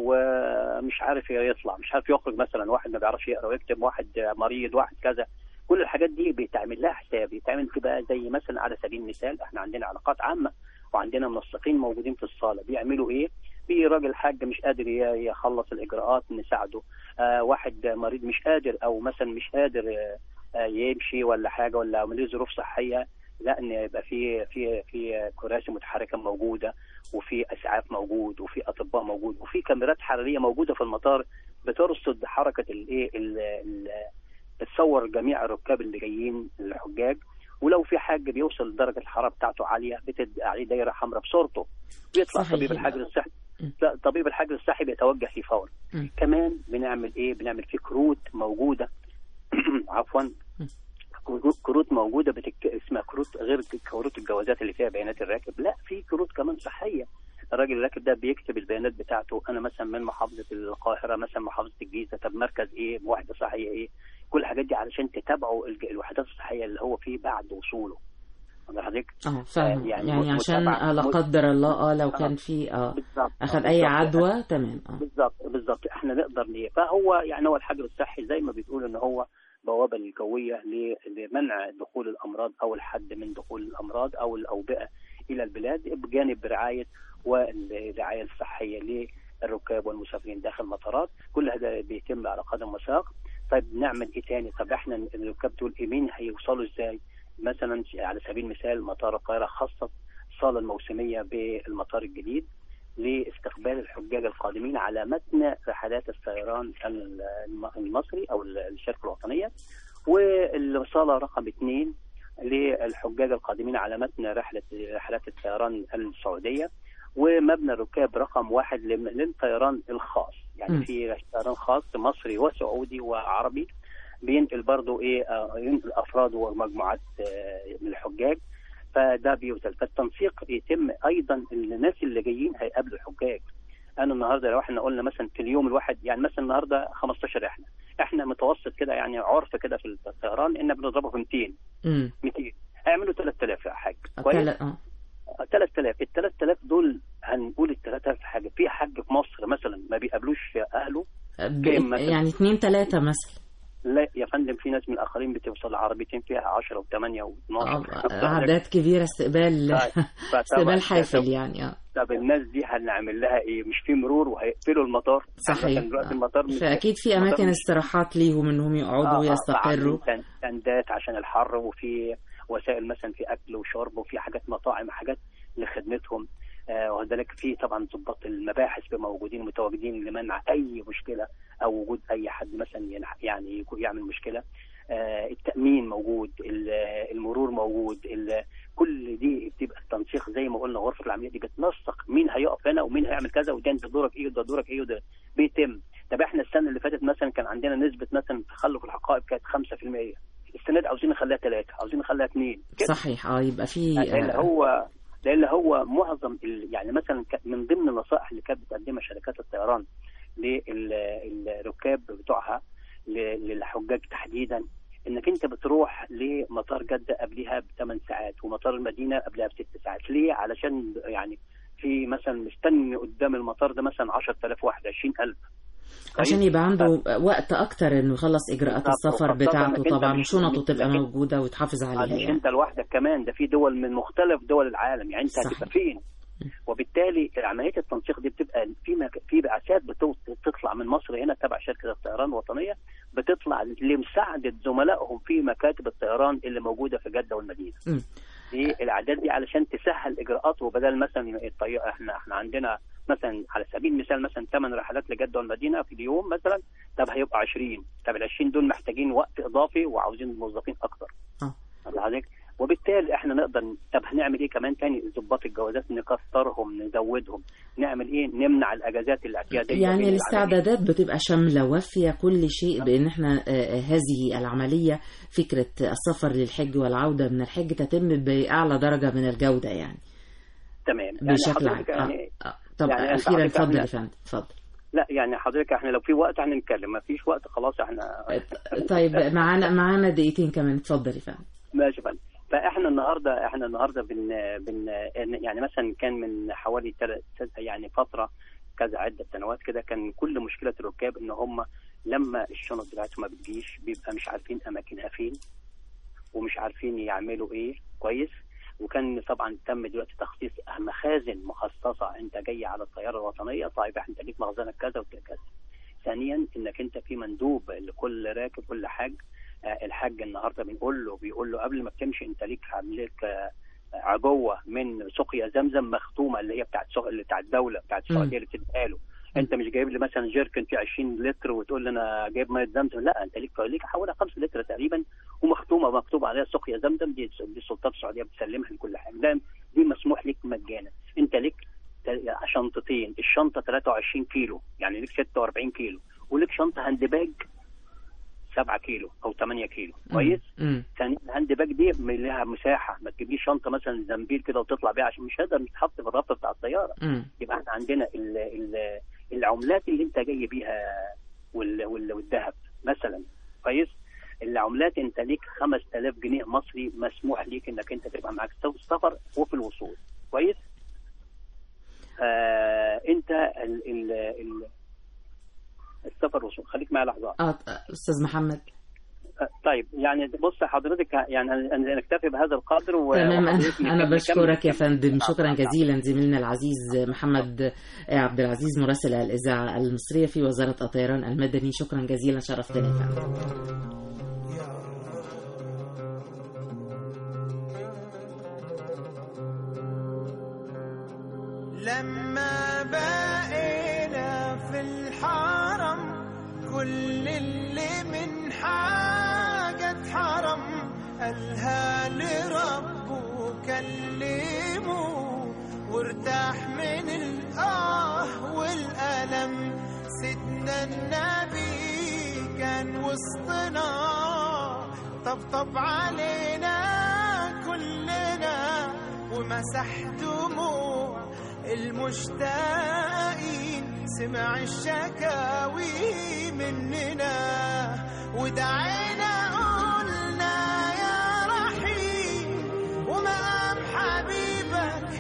Speaker 13: ومش عارف يطلع مش عارف يخرج مثلا واحد ما بيعرفش يقرا ويكتب واحد مريض واحد كذا كل الحاجات دي بيتعمل لها حساب بيتعمل تبقى زي مثلا على سبيل المثال احنا عندنا علاقات عامه وعندنا منسقين موجودين في الصاله بيعملوا ايه؟ في راجل حاج مش قادر ي- يخلص الاجراءات نساعده آه واحد مريض مش قادر او مثلا مش قادر آه آه، يمشي ولا حاجه ولا ليه ظروف صحيه لا ان يبقى في في في كراسي متحركه موجوده وفي اسعاف موجود وفي اطباء موجود وفي كاميرات حراريه موجوده في المطار بترصد حركه الايه ال- ال- بتصور جميع الركاب اللي جايين الحجاج ولو في حاج بيوصل درجه الحراره بتاعته عاليه بتبقى عليه دايره حمراء بصورته بيطلع
Speaker 2: صحيح.
Speaker 13: طبيب الحجر الصحي لا طبيب الحجر الصحي بيتوجه فيه فورا
Speaker 2: مم.
Speaker 13: كمان بنعمل ايه بنعمل فيه كروت موجوده عفوا كروت- كروت موجوده بتك... اسمها كروت غير كروت الجوازات اللي فيها بيانات الراكب لا في كروت كمان صحيه الراجل الراكب ده بيكتب البيانات بتاعته انا مثلا من محافظه القاهره مثلا محافظه الجيزه طب مركز ايه وحده صحيه ايه كل الحاجات دي علشان تتابعوا الج- الوحدات الصحيه اللي هو فيه بعد وصوله واخد حضرتك
Speaker 2: اه فاهم
Speaker 13: آه،
Speaker 2: يعني,
Speaker 13: يعني
Speaker 2: يعني عشان
Speaker 13: متابعة-
Speaker 2: آه، لا
Speaker 13: مت-
Speaker 2: قدر الله اه لو
Speaker 13: آه.
Speaker 2: كان في اه
Speaker 13: بالظبط
Speaker 2: اخذ
Speaker 13: آه،
Speaker 2: اي
Speaker 13: بالظبط.
Speaker 2: عدوى تمام اه
Speaker 13: بالظبط بالظبط احنا نقدر ليه فهو يعني هو الحجر الصحي زي ما بيتقول ان هو بوابه الجويه ل- لمنع دخول الامراض او الحد من دخول الامراض او الاوبئه الى البلاد بجانب رعايه والرعايه الصحيه للركاب والمسافرين داخل المطارات كل هذا بيتم على قدم وساق طيب نعمل ايه تاني طب احنا الركاب دول إيه؟ مين هيوصلوا ازاي مثلا على سبيل المثال مطار القاهره خصص الصاله الموسميه بالمطار الجديد لاستقبال الحجاج القادمين على متن رحلات الطيران الم- المصري او الشركه الوطنيه والصاله رقم اثنين للحجاج القادمين على متن رحله رحلات الطيران السعوديه ومبنى الركاب رقم واحد لم- للطيران الخاص يعني
Speaker 2: مم.
Speaker 13: في طيران خاص مصري وسعودي وعربي بينقل برضه ايه آه، ينقل افراد ومجموعات آه، من الحجاج فده بيوصل فالتنسيق يتم ايضا الناس اللي جايين هيقابلوا الحجاج انا النهارده لو احنا قلنا مثلا في اليوم الواحد يعني مثلا النهارده 15 احنا احنا متوسط كده يعني عرف كده في الطيران ان بنضربه في 200
Speaker 2: امم
Speaker 13: 200 هيعملوا 3000 يا حاج كويس
Speaker 2: تل- اه
Speaker 13: 3000 ال 3000 دول هنقول ال 3000 حاجه في حاج في مصر مثلا ما بيقابلوش اهله
Speaker 2: ب-
Speaker 13: كام مثلا؟
Speaker 2: يعني اتنين تلاتة مثلا
Speaker 13: لا يا فندم في ناس من الاخرين بتوصل عربيتين فيها 10 و8 و12
Speaker 2: اه اعداد كبيرة استقبال استقبال حافل يعني اه
Speaker 13: طب الناس دي هنعمل لها ايه مش في مرور وهيقفلوا المطار
Speaker 2: صحيح
Speaker 13: مثلا دلوقتي المطار مش-
Speaker 2: فاكيد في
Speaker 13: المطار
Speaker 2: اماكن
Speaker 13: مش-
Speaker 2: استراحات ليهم انهم يقعدوا
Speaker 13: آه، آه،
Speaker 2: ويستقروا
Speaker 13: وعاملين تندات عشان الحر وفي وسائل مثلا في اكل وشرب وفي حاجات مطاعم حاجات لخدمتهم آه وذلك في طبعا ضباط المباحث بيبقوا موجودين متواجدين لمنع اي مشكله او وجود اي حد مثلا ينح- يعني يكون- يعمل مشكله آه التامين موجود ال- المرور موجود ال- كل دي بتبقى التنسيق زي ما قلنا غرفه العمليات دي بتنسق مين هيقف هنا ومين هيعمل كذا وده انت دورك ايه وده دورك ايه وده بيتم طب احنا السنه اللي فاتت مثلا كان عندنا نسبه مثلا تخلف الحقائب كانت 5% السنه دي عاوزين نخليها 3 عاوزين نخليها 2
Speaker 2: صحيح اه يبقى في
Speaker 13: لان
Speaker 2: آه،
Speaker 13: هو لان هو معظم ال- يعني مثلا ك- من ضمن النصائح اللي كانت بتقدمها شركات الطيران للركاب بتوعها ل- للحجاج تحديدا انك انت بتروح لمطار جده قبلها بثمان ساعات ومطار المدينه قبلها بست ساعات ليه علشان يعني في مثلا مستني قدام المطار ده مثلا 10000 واحد 20000
Speaker 2: عشان يبقى عنده وقت اكتر انه يخلص اجراءات
Speaker 13: بالظبط،
Speaker 2: السفر
Speaker 13: وخاصة
Speaker 2: بتاعته
Speaker 13: إنك أنت
Speaker 2: طبعا
Speaker 13: مش-
Speaker 2: وشنطه
Speaker 13: مش-
Speaker 2: تبقى
Speaker 13: لكن-
Speaker 2: موجوده ويتحافظ عليها
Speaker 13: مش
Speaker 2: يعني
Speaker 13: انت لوحدك كمان ده في دول من مختلف دول العالم يعني انت
Speaker 2: صحيح.
Speaker 13: هتبقى فين وبالتالي عمليه التنسيق دي بتبقى في مك... في بعثات بتو- بتطلع من مصر هنا تبع شركه الطيران الوطنيه بتطلع لمساعده زملائهم في مكاتب الطيران اللي موجوده في جده والمدينه.
Speaker 2: مم.
Speaker 13: دي الاعداد دي علشان تسهل اجراءات وبدل مثلا الطياره احنا احنا عندنا مثلا على سبيل المثال مثلا ثمان رحلات لجده والمدينه في اليوم مثلا طب هيبقى 20 طب ال 20 دول محتاجين وقت اضافي وعاوزين موظفين اكتر.
Speaker 2: اه
Speaker 13: واخد حضرتك؟ وبالتالي احنا نقدر طب هنعمل ايه كمان تاني ضباط الجوازات نكثرهم نزودهم نعمل ايه نمنع الاجازات الاعتياديه
Speaker 2: يعني
Speaker 13: بين
Speaker 2: الاستعدادات بتبقى شاملة وافية كل شيء بأن احنا آه، هذه العملية فكرة السفر للحج والعودة من الحج تتم بأعلى درجة من الجودة يعني
Speaker 13: تمام يعني
Speaker 2: بشكل عام
Speaker 13: حضرتك
Speaker 2: آه.
Speaker 13: يعني
Speaker 2: آه. طب
Speaker 13: يعني أنت
Speaker 2: أخيرا
Speaker 13: حضرتك
Speaker 2: اتفضل
Speaker 13: احنا-
Speaker 2: يا فندم اتفضل
Speaker 13: لا يعني حضرتك احنا لو في وقت هنتكلم ما فيش وقت خلاص احنا
Speaker 2: طيب معانا معانا دقيقتين كمان اتفضل يا فندم
Speaker 13: ماشي يا فندم فاحنا النهارده احنا النهارده بن بن يعني مثلا كان من حوالي تل- يعني فتره كذا عده سنوات كده كان كل مشكله الركاب ان هم لما الشنط بتاعتهم ما بتجيش بيبقى مش عارفين اماكنها فين ومش عارفين يعملوا ايه كويس وكان طبعا تم دلوقتي تخصيص مخازن مخصصه انت جاي على الطياره الوطنيه طيب انت ليك مخزنك كذا وكذا ثانيا انك انت في مندوب لكل راكب كل حاج آه، الحاج النهارده بنقول له بيقول له قبل ما بتمشي انت ليك عاملك آه، عجوه من سقيا زمزم مختومه اللي هي بتاعت سق... اللي بتاعت الدوله بتاعت السعوديه اللي بتديها له انت مش جايب لي مثلا جيركن فيه 20 لتر وتقول لي انا جايب ميه زمزم لا انت ليك ليك حوالي 5 لتر تقريبا ومختومه مكتوب عليها سقيا زمزم دي دي السلطات السعوديه بتسلمها لكل حاجه ده دي مسموح ليك مجانا انت ليك ت- شنطتين الشنطه 23 كيلو يعني ليك 46 كيلو وليك شنطه هاند باج 7 كيلو او 8 كيلو كويس
Speaker 2: مم.
Speaker 13: ثانيا الهاند باج دي لها مساحه ما تجيبليش شنطه مثلا زنبيل كده وتطلع بيها عشان مش هقدر تتحط في الرف بتاع الطياره
Speaker 2: مم.
Speaker 13: يبقى احنا عندنا ال ال العملات اللي انت جاي بيها وال وال والذهب مثلا كويس العملات انت ليك 5000 جنيه مصري مسموح ليك انك انت تبقى معاك في السفر وفي الوصول كويس آه انت ال ال ال السفر والوصول خليك معايا لحظه
Speaker 2: اه استاذ محمد
Speaker 13: طيب يعني بص حضرتك يعني أنا- نكتفي بهذا القدر و-
Speaker 2: تمام انا
Speaker 13: وحضرتك
Speaker 2: انا
Speaker 13: نكمل-
Speaker 2: بشكرك يا
Speaker 13: نكمل-
Speaker 2: فندم شكرا جزيلا زميلنا العزيز محمد عبد العزيز مراسل الاذاعه المصريه في وزاره الطيران المدني شكرا جزيلا شرفتنا يا فندم
Speaker 3: لما بقينا في الحرم كل اللي من حاجة اتحرم قالها لربه كلمه وارتاح من الآه والألم سيدنا النبي كان وسطنا طبطب علينا كلنا ومسح دموع المشتاقين سمع الشكاوي مننا ودعينا قلنا يا رحيم ومقام حبيبك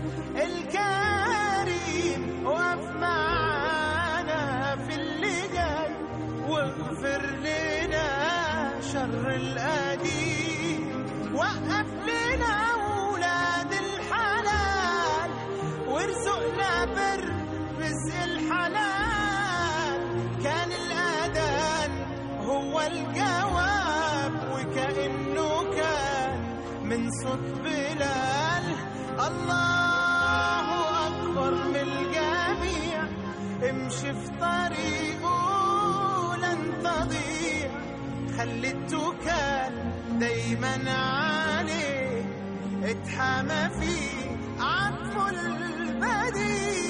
Speaker 3: الكريم وقف معانا في اللي جاي واغفر لنا شر القديم وقف لنا ولاد الحلال وارزقنا بر رزق الحلال كان الأذان هو الجواب وكأنه كان من صوت بلال الله أكبر من الجميع امشي في طريقه لن تضيع خلي التوكال دايما عليه اتحمى فيه عطف البديع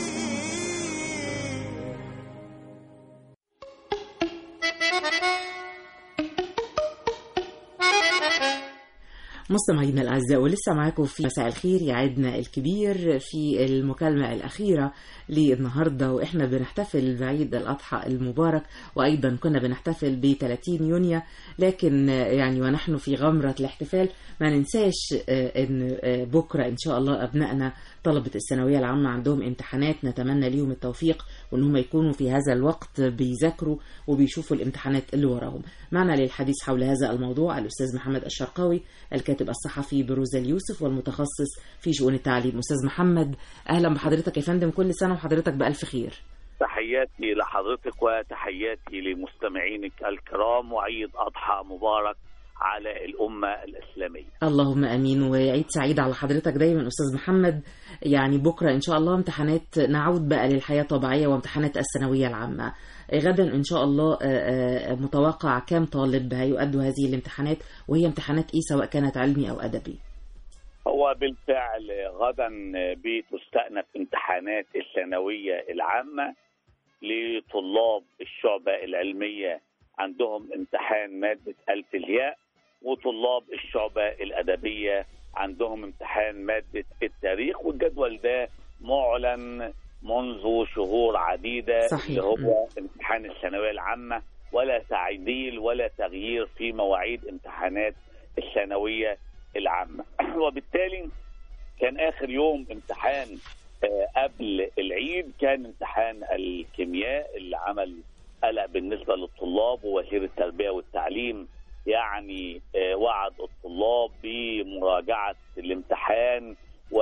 Speaker 2: مستمعينا الاعزاء ولسه معاكم في مساء الخير يعدنا الكبير في المكالمه الاخيره للنهارده واحنا بنحتفل بعيد الاضحى المبارك وايضا كنا بنحتفل ب 30 يونيو لكن آه، يعني ونحن في غمره الاحتفال ما ننساش آه، ان آه، بكره ان شاء الله ابنائنا طلبه الثانويه العامه عندهم امتحانات نتمنى ليهم التوفيق وان هم يكونوا في هذا الوقت بيذاكروا وبيشوفوا الامتحانات اللي وراهم معنا للحديث حول هذا الموضوع الاستاذ محمد الشرقاوي الكاتب الصحفي بروز اليوسف والمتخصص في شؤون التعليم استاذ محمد اهلا بحضرتك يا فندم كل سنه وحضرتك بالف خير
Speaker 14: تحياتي لحضرتك وتحياتي لمستمعينك الكرام وعيد أضحى مبارك على الأمة الإسلامية
Speaker 2: اللهم امين وعيد سعيد على حضرتك دايما استاذ محمد يعني بكره ان شاء الله امتحانات نعود بقى للحياه الطبيعيه وامتحانات الثانويه العامه غدا ان شاء الله آه، آه، متوقع كام طالب هيؤدوا هذه الامتحانات وهي امتحانات ايه سواء كانت علمي او ادبي
Speaker 14: هو بالفعل غدا بتستأنف امتحانات الثانوية العامة لطلاب الشعبة العلمية عندهم امتحان مادة ألف الياء وطلاب الشعبة الأدبية عندهم امتحان مادة التاريخ والجدول ده معلن منذ شهور عديدة
Speaker 2: صحيح.
Speaker 14: اللي هو امتحان الثانوية العامة ولا تعديل ولا تغيير في مواعيد امتحانات الثانوية العامة وبالتالي كان آخر يوم امتحان آه، قبل العيد كان امتحان الكيمياء اللي عمل قلق بالنسبة للطلاب ووزير التربية والتعليم يعني آه، وعد الطلاب بمراجعه الامتحان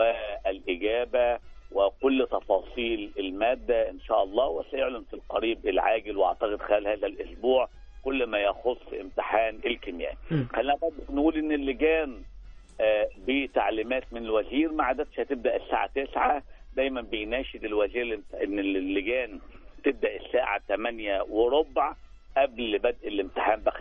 Speaker 14: والاجابه وكل تفاصيل الماده ان شاء الله وسيعلن في القريب العاجل واعتقد خلال هذا الاسبوع كل ما يخص امتحان الكيمياء. خلينا برضه نقول ان اللجان آه، بتعليمات من الوزير ما عادتش هتبدا الساعه 9 دايما بيناشد الوزير الامت- ان اللجان تبدا الساعه 8 وربع قبل بدء الامتحان ب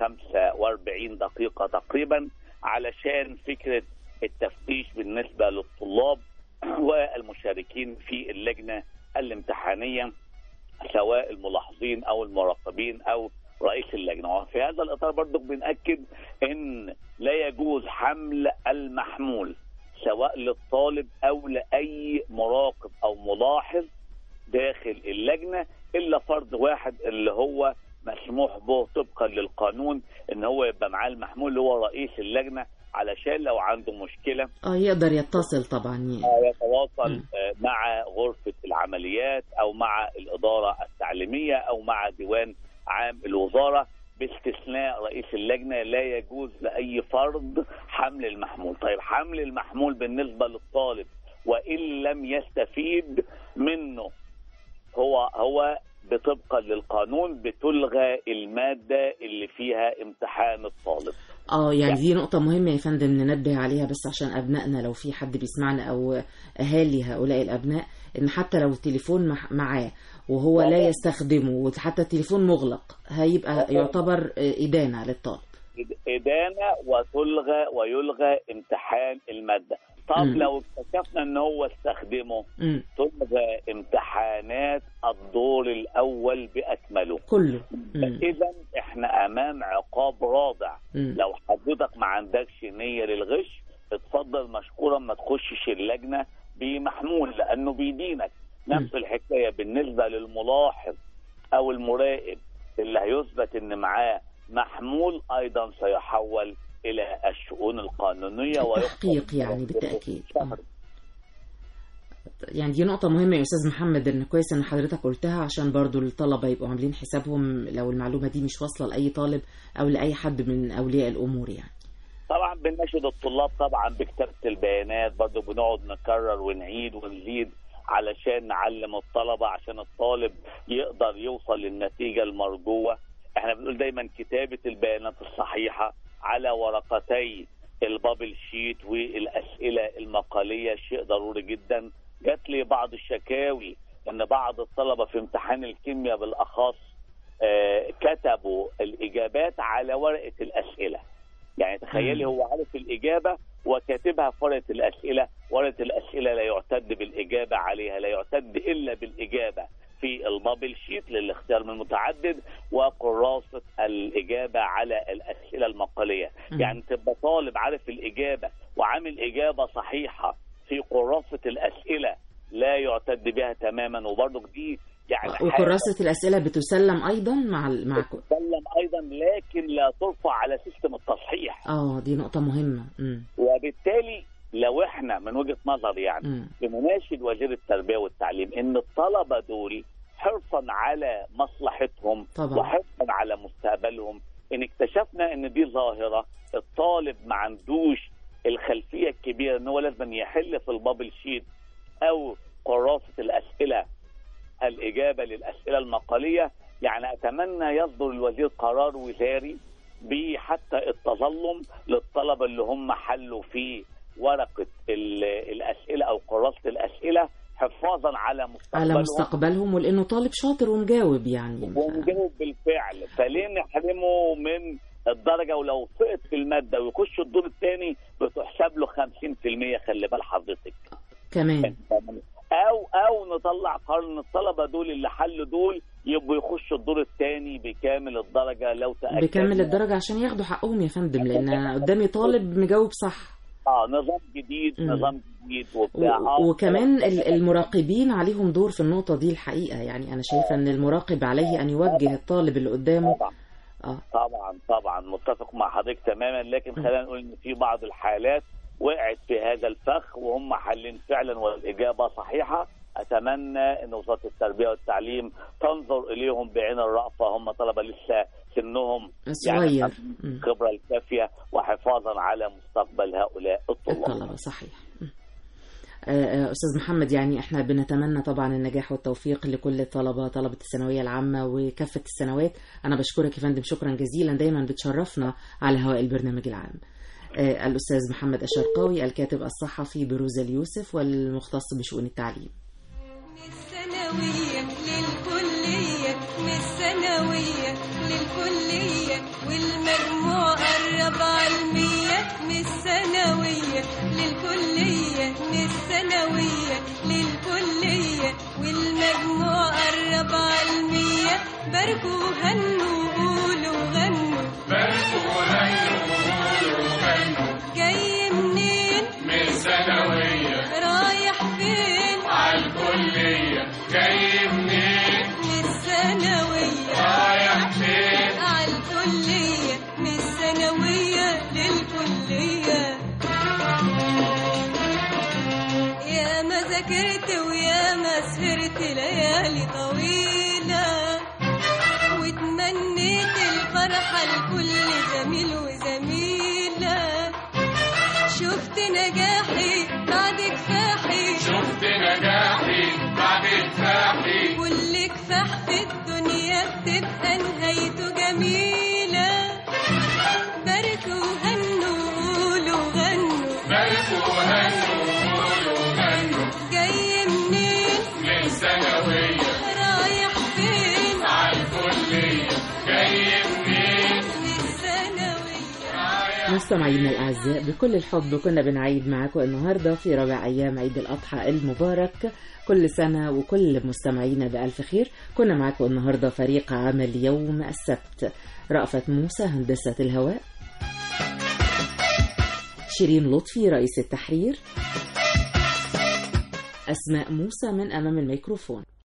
Speaker 14: 45 دقيقه تقريبا علشان فكره التفتيش بالنسبه للطلاب والمشاركين في اللجنه الامتحانيه سواء الملاحظين او المراقبين او رئيس اللجنه وفي هذا الاطار برضو بناكد ان لا يجوز حمل المحمول سواء للطالب او لاي مراقب او ملاحظ داخل اللجنه الا فرد واحد اللي هو مسموح به طبقا للقانون ان هو يبقى معاه المحمول اللي هو رئيس اللجنه علشان لو عنده مشكله
Speaker 2: اه يقدر يتصل طبعا يعني.
Speaker 14: آه، يتواصل آه، مع غرفة العمليات أو مع الإدارة التعليمية أو مع ديوان عام الوزارة باستثناء رئيس اللجنة لا يجوز لأي فرد حمل المحمول طيب حمل المحمول بالنسبة للطالب وإن لم يستفيد منه هو هو بطبقا للقانون بتلغى المادة اللي فيها امتحان الطالب
Speaker 2: اه يعني دي نقطة مهمة يا فندم ننبه عليها بس عشان أبنائنا لو في حد بيسمعنا أو أهالي هؤلاء الأبناء إن حتى لو التليفون مح- معاه وهو لا يستخدمه وحتى التليفون مغلق هيبقى يعتبر إدانة للطالب
Speaker 14: إدانة وتلغى ويلغى امتحان المادة طب
Speaker 2: مم.
Speaker 14: لو اكتشفنا ان هو استخدمه
Speaker 2: مم.
Speaker 14: تلغى امتحانات الدور الاول باكمله
Speaker 2: كله مم.
Speaker 14: اذا احنا امام عقاب رادع
Speaker 2: مم.
Speaker 14: لو حضرتك ما عندكش نيه للغش اتفضل مشكورا ما تخشش اللجنه بمحمول لانه بيدينك نفس الحكايه بالنسبه للملاحظ او المراقب اللي هيثبت ان معاه محمول ايضا سيحول الى الشؤون القانونيه
Speaker 2: التحقيق يعني بالتأكيد آه. يعني دي نقطة مهمة يا أستاذ محمد إن كويس إن حضرتك قلتها عشان برضو الطلبة يبقوا عاملين حسابهم لو المعلومة دي مش واصلة لأي طالب أو لأي حد من أولياء الأمور يعني
Speaker 14: طبعا بنناشد الطلاب طبعا بكتابه البيانات برضه بنقعد نكرر ونعيد ونزيد علشان نعلم الطلبه عشان الطالب يقدر يوصل للنتيجه المرجوه احنا بنقول دايما كتابه البيانات الصحيحه على ورقتي البابل شيت والاسئله المقاليه شيء ضروري جدا جات لي بعض الشكاوي ان بعض الطلبه في امتحان الكيمياء بالاخص آه، كتبوا الاجابات على ورقه الاسئله يعني تخيلي هو عارف الإجابة وكاتبها في ورقة الأسئلة ورقة الأسئلة لا يعتد بالإجابة عليها لا يعتد إلا بالإجابة في البابل شيت للاختيار من متعدد وكراسة الإجابة على الأسئلة المقالية
Speaker 15: مم.
Speaker 14: يعني تبقى طالب عارف الإجابة وعامل إجابة صحيحة في كراسة الأسئلة لا يعتد بها تماما وبرضك دي يعني حاجة
Speaker 2: وكراسة الأسئلة بتسلم أيضا مع ال- مع كو-
Speaker 14: تتكلم أيضا لكن لا ترفع على سيستم التصحيح
Speaker 2: اه دي نقطة مهمة مم.
Speaker 14: وبالتالي لو احنا من وجهه نظري يعني
Speaker 2: مم.
Speaker 14: بنناشد وزير التربيه والتعليم ان الطلبه دول حرصا على مصلحتهم
Speaker 2: طبعا.
Speaker 14: وحرصا على مستقبلهم ان اكتشفنا ان دي ظاهره الطالب ما عندوش الخلفيه الكبيره ان هو لازم يحل في البابل شيت او كراسه الاسئله الاجابه للاسئله المقاليه يعني اتمنى يصدر الوزير قرار وزاري بحتى التظلم للطلبه اللي هم حلوا في ورقه ال- الاسئله او كراسه الاسئله حفاظا على مستقبلهم
Speaker 2: على مستقبلهم ولأنه طالب شاطر ومجاوب يعني
Speaker 14: ونجاوب بالفعل فليه نحرمه من الدرجه ولو سقط في الماده ويخش الدور الثاني بتحسب له 50% خلي بال حضرتك
Speaker 2: كمان
Speaker 14: او او نطلع قرن الطلبه دول اللي حلوا دول يبقوا يخشوا الدور الثاني بكامل الدرجه لو تاكدنا
Speaker 2: بكامل الدرجة عشان ياخدوا حقهم يا فندم لأن قدامي طالب مجاوب صح
Speaker 14: اه نظام جديد
Speaker 2: مم.
Speaker 14: نظام جديد
Speaker 2: و-
Speaker 14: وبتاع آه.
Speaker 2: وكمان ال- المراقبين عليهم دور في النقطة دي الحقيقة يعني أنا شايفة أن المراقب عليه أن يوجه الطالب اللي قدامه آه.
Speaker 14: طبعا طبعا متفق مع حضرتك تماما لكن خلينا نقول ان في بعض الحالات وقعت في هذا الفخ وهم حالين فعلا والاجابه صحيحه اتمنى ان وزاره التربيه والتعليم تنظر اليهم بعين الرأفه هم طلبه لسه سنهم
Speaker 2: صغير.
Speaker 14: يعني الخبره الكافيه وحفاظا على مستقبل هؤلاء الطلاب
Speaker 2: الطلبة صحيح آه، آه، أستاذ محمد يعني احنا بنتمنى طبعا النجاح والتوفيق لكل الطلبة طلبة الثانوية العامة وكافة السنوات أنا بشكرك يا فندم شكرا جزيلا دايما بتشرفنا على هواء البرنامج العام آه، الأستاذ محمد الشرقاوي الكاتب الصحفي بروز اليوسف والمختص بشؤون التعليم
Speaker 1: الثانوية للكلية من الثانوية للكلية والمجموع قرب علمية من الثانوية للكلية من الثانوية للكلية والمجموع قرب علمية باركوا هنوا قولوا غنوا
Speaker 15: باركوا هنوا قولوا غنوا
Speaker 1: جاي منين
Speaker 15: من الثانوية
Speaker 1: رايح فين
Speaker 15: عالكلية جاي منين
Speaker 1: من الثانوية
Speaker 15: رايح فين
Speaker 1: عالكلية من الثانوية للكلية يا ما ذاكرت ويا ما سهرت ليالي طويلة وتمنيت الفرحة لكل زميل وزميلة شفت نجاحي بعد كفاحي
Speaker 15: شفت نجاحي بعد كفاحي
Speaker 1: كل كفاح في الدنيا بتبقى نهايته جميلة باركوا هنوا قولوا غنوا
Speaker 15: باركوا هنوا قولوا غنوا
Speaker 1: جاي منين
Speaker 15: من الثانوية
Speaker 1: رايح فين
Speaker 15: عالكلية جاي منين
Speaker 1: من الثانوية
Speaker 2: مستمعينا الأعزاء بكل الحب كنا بنعيد معاكم النهاردة في رابع أيام عيد الأضحى المبارك كل سنة وكل مستمعينا بألف خير كنا معاكم النهاردة فريق عمل يوم السبت رأفت موسى هندسة الهواء شيرين لطفي رئيس التحرير أسماء موسى من أمام الميكروفون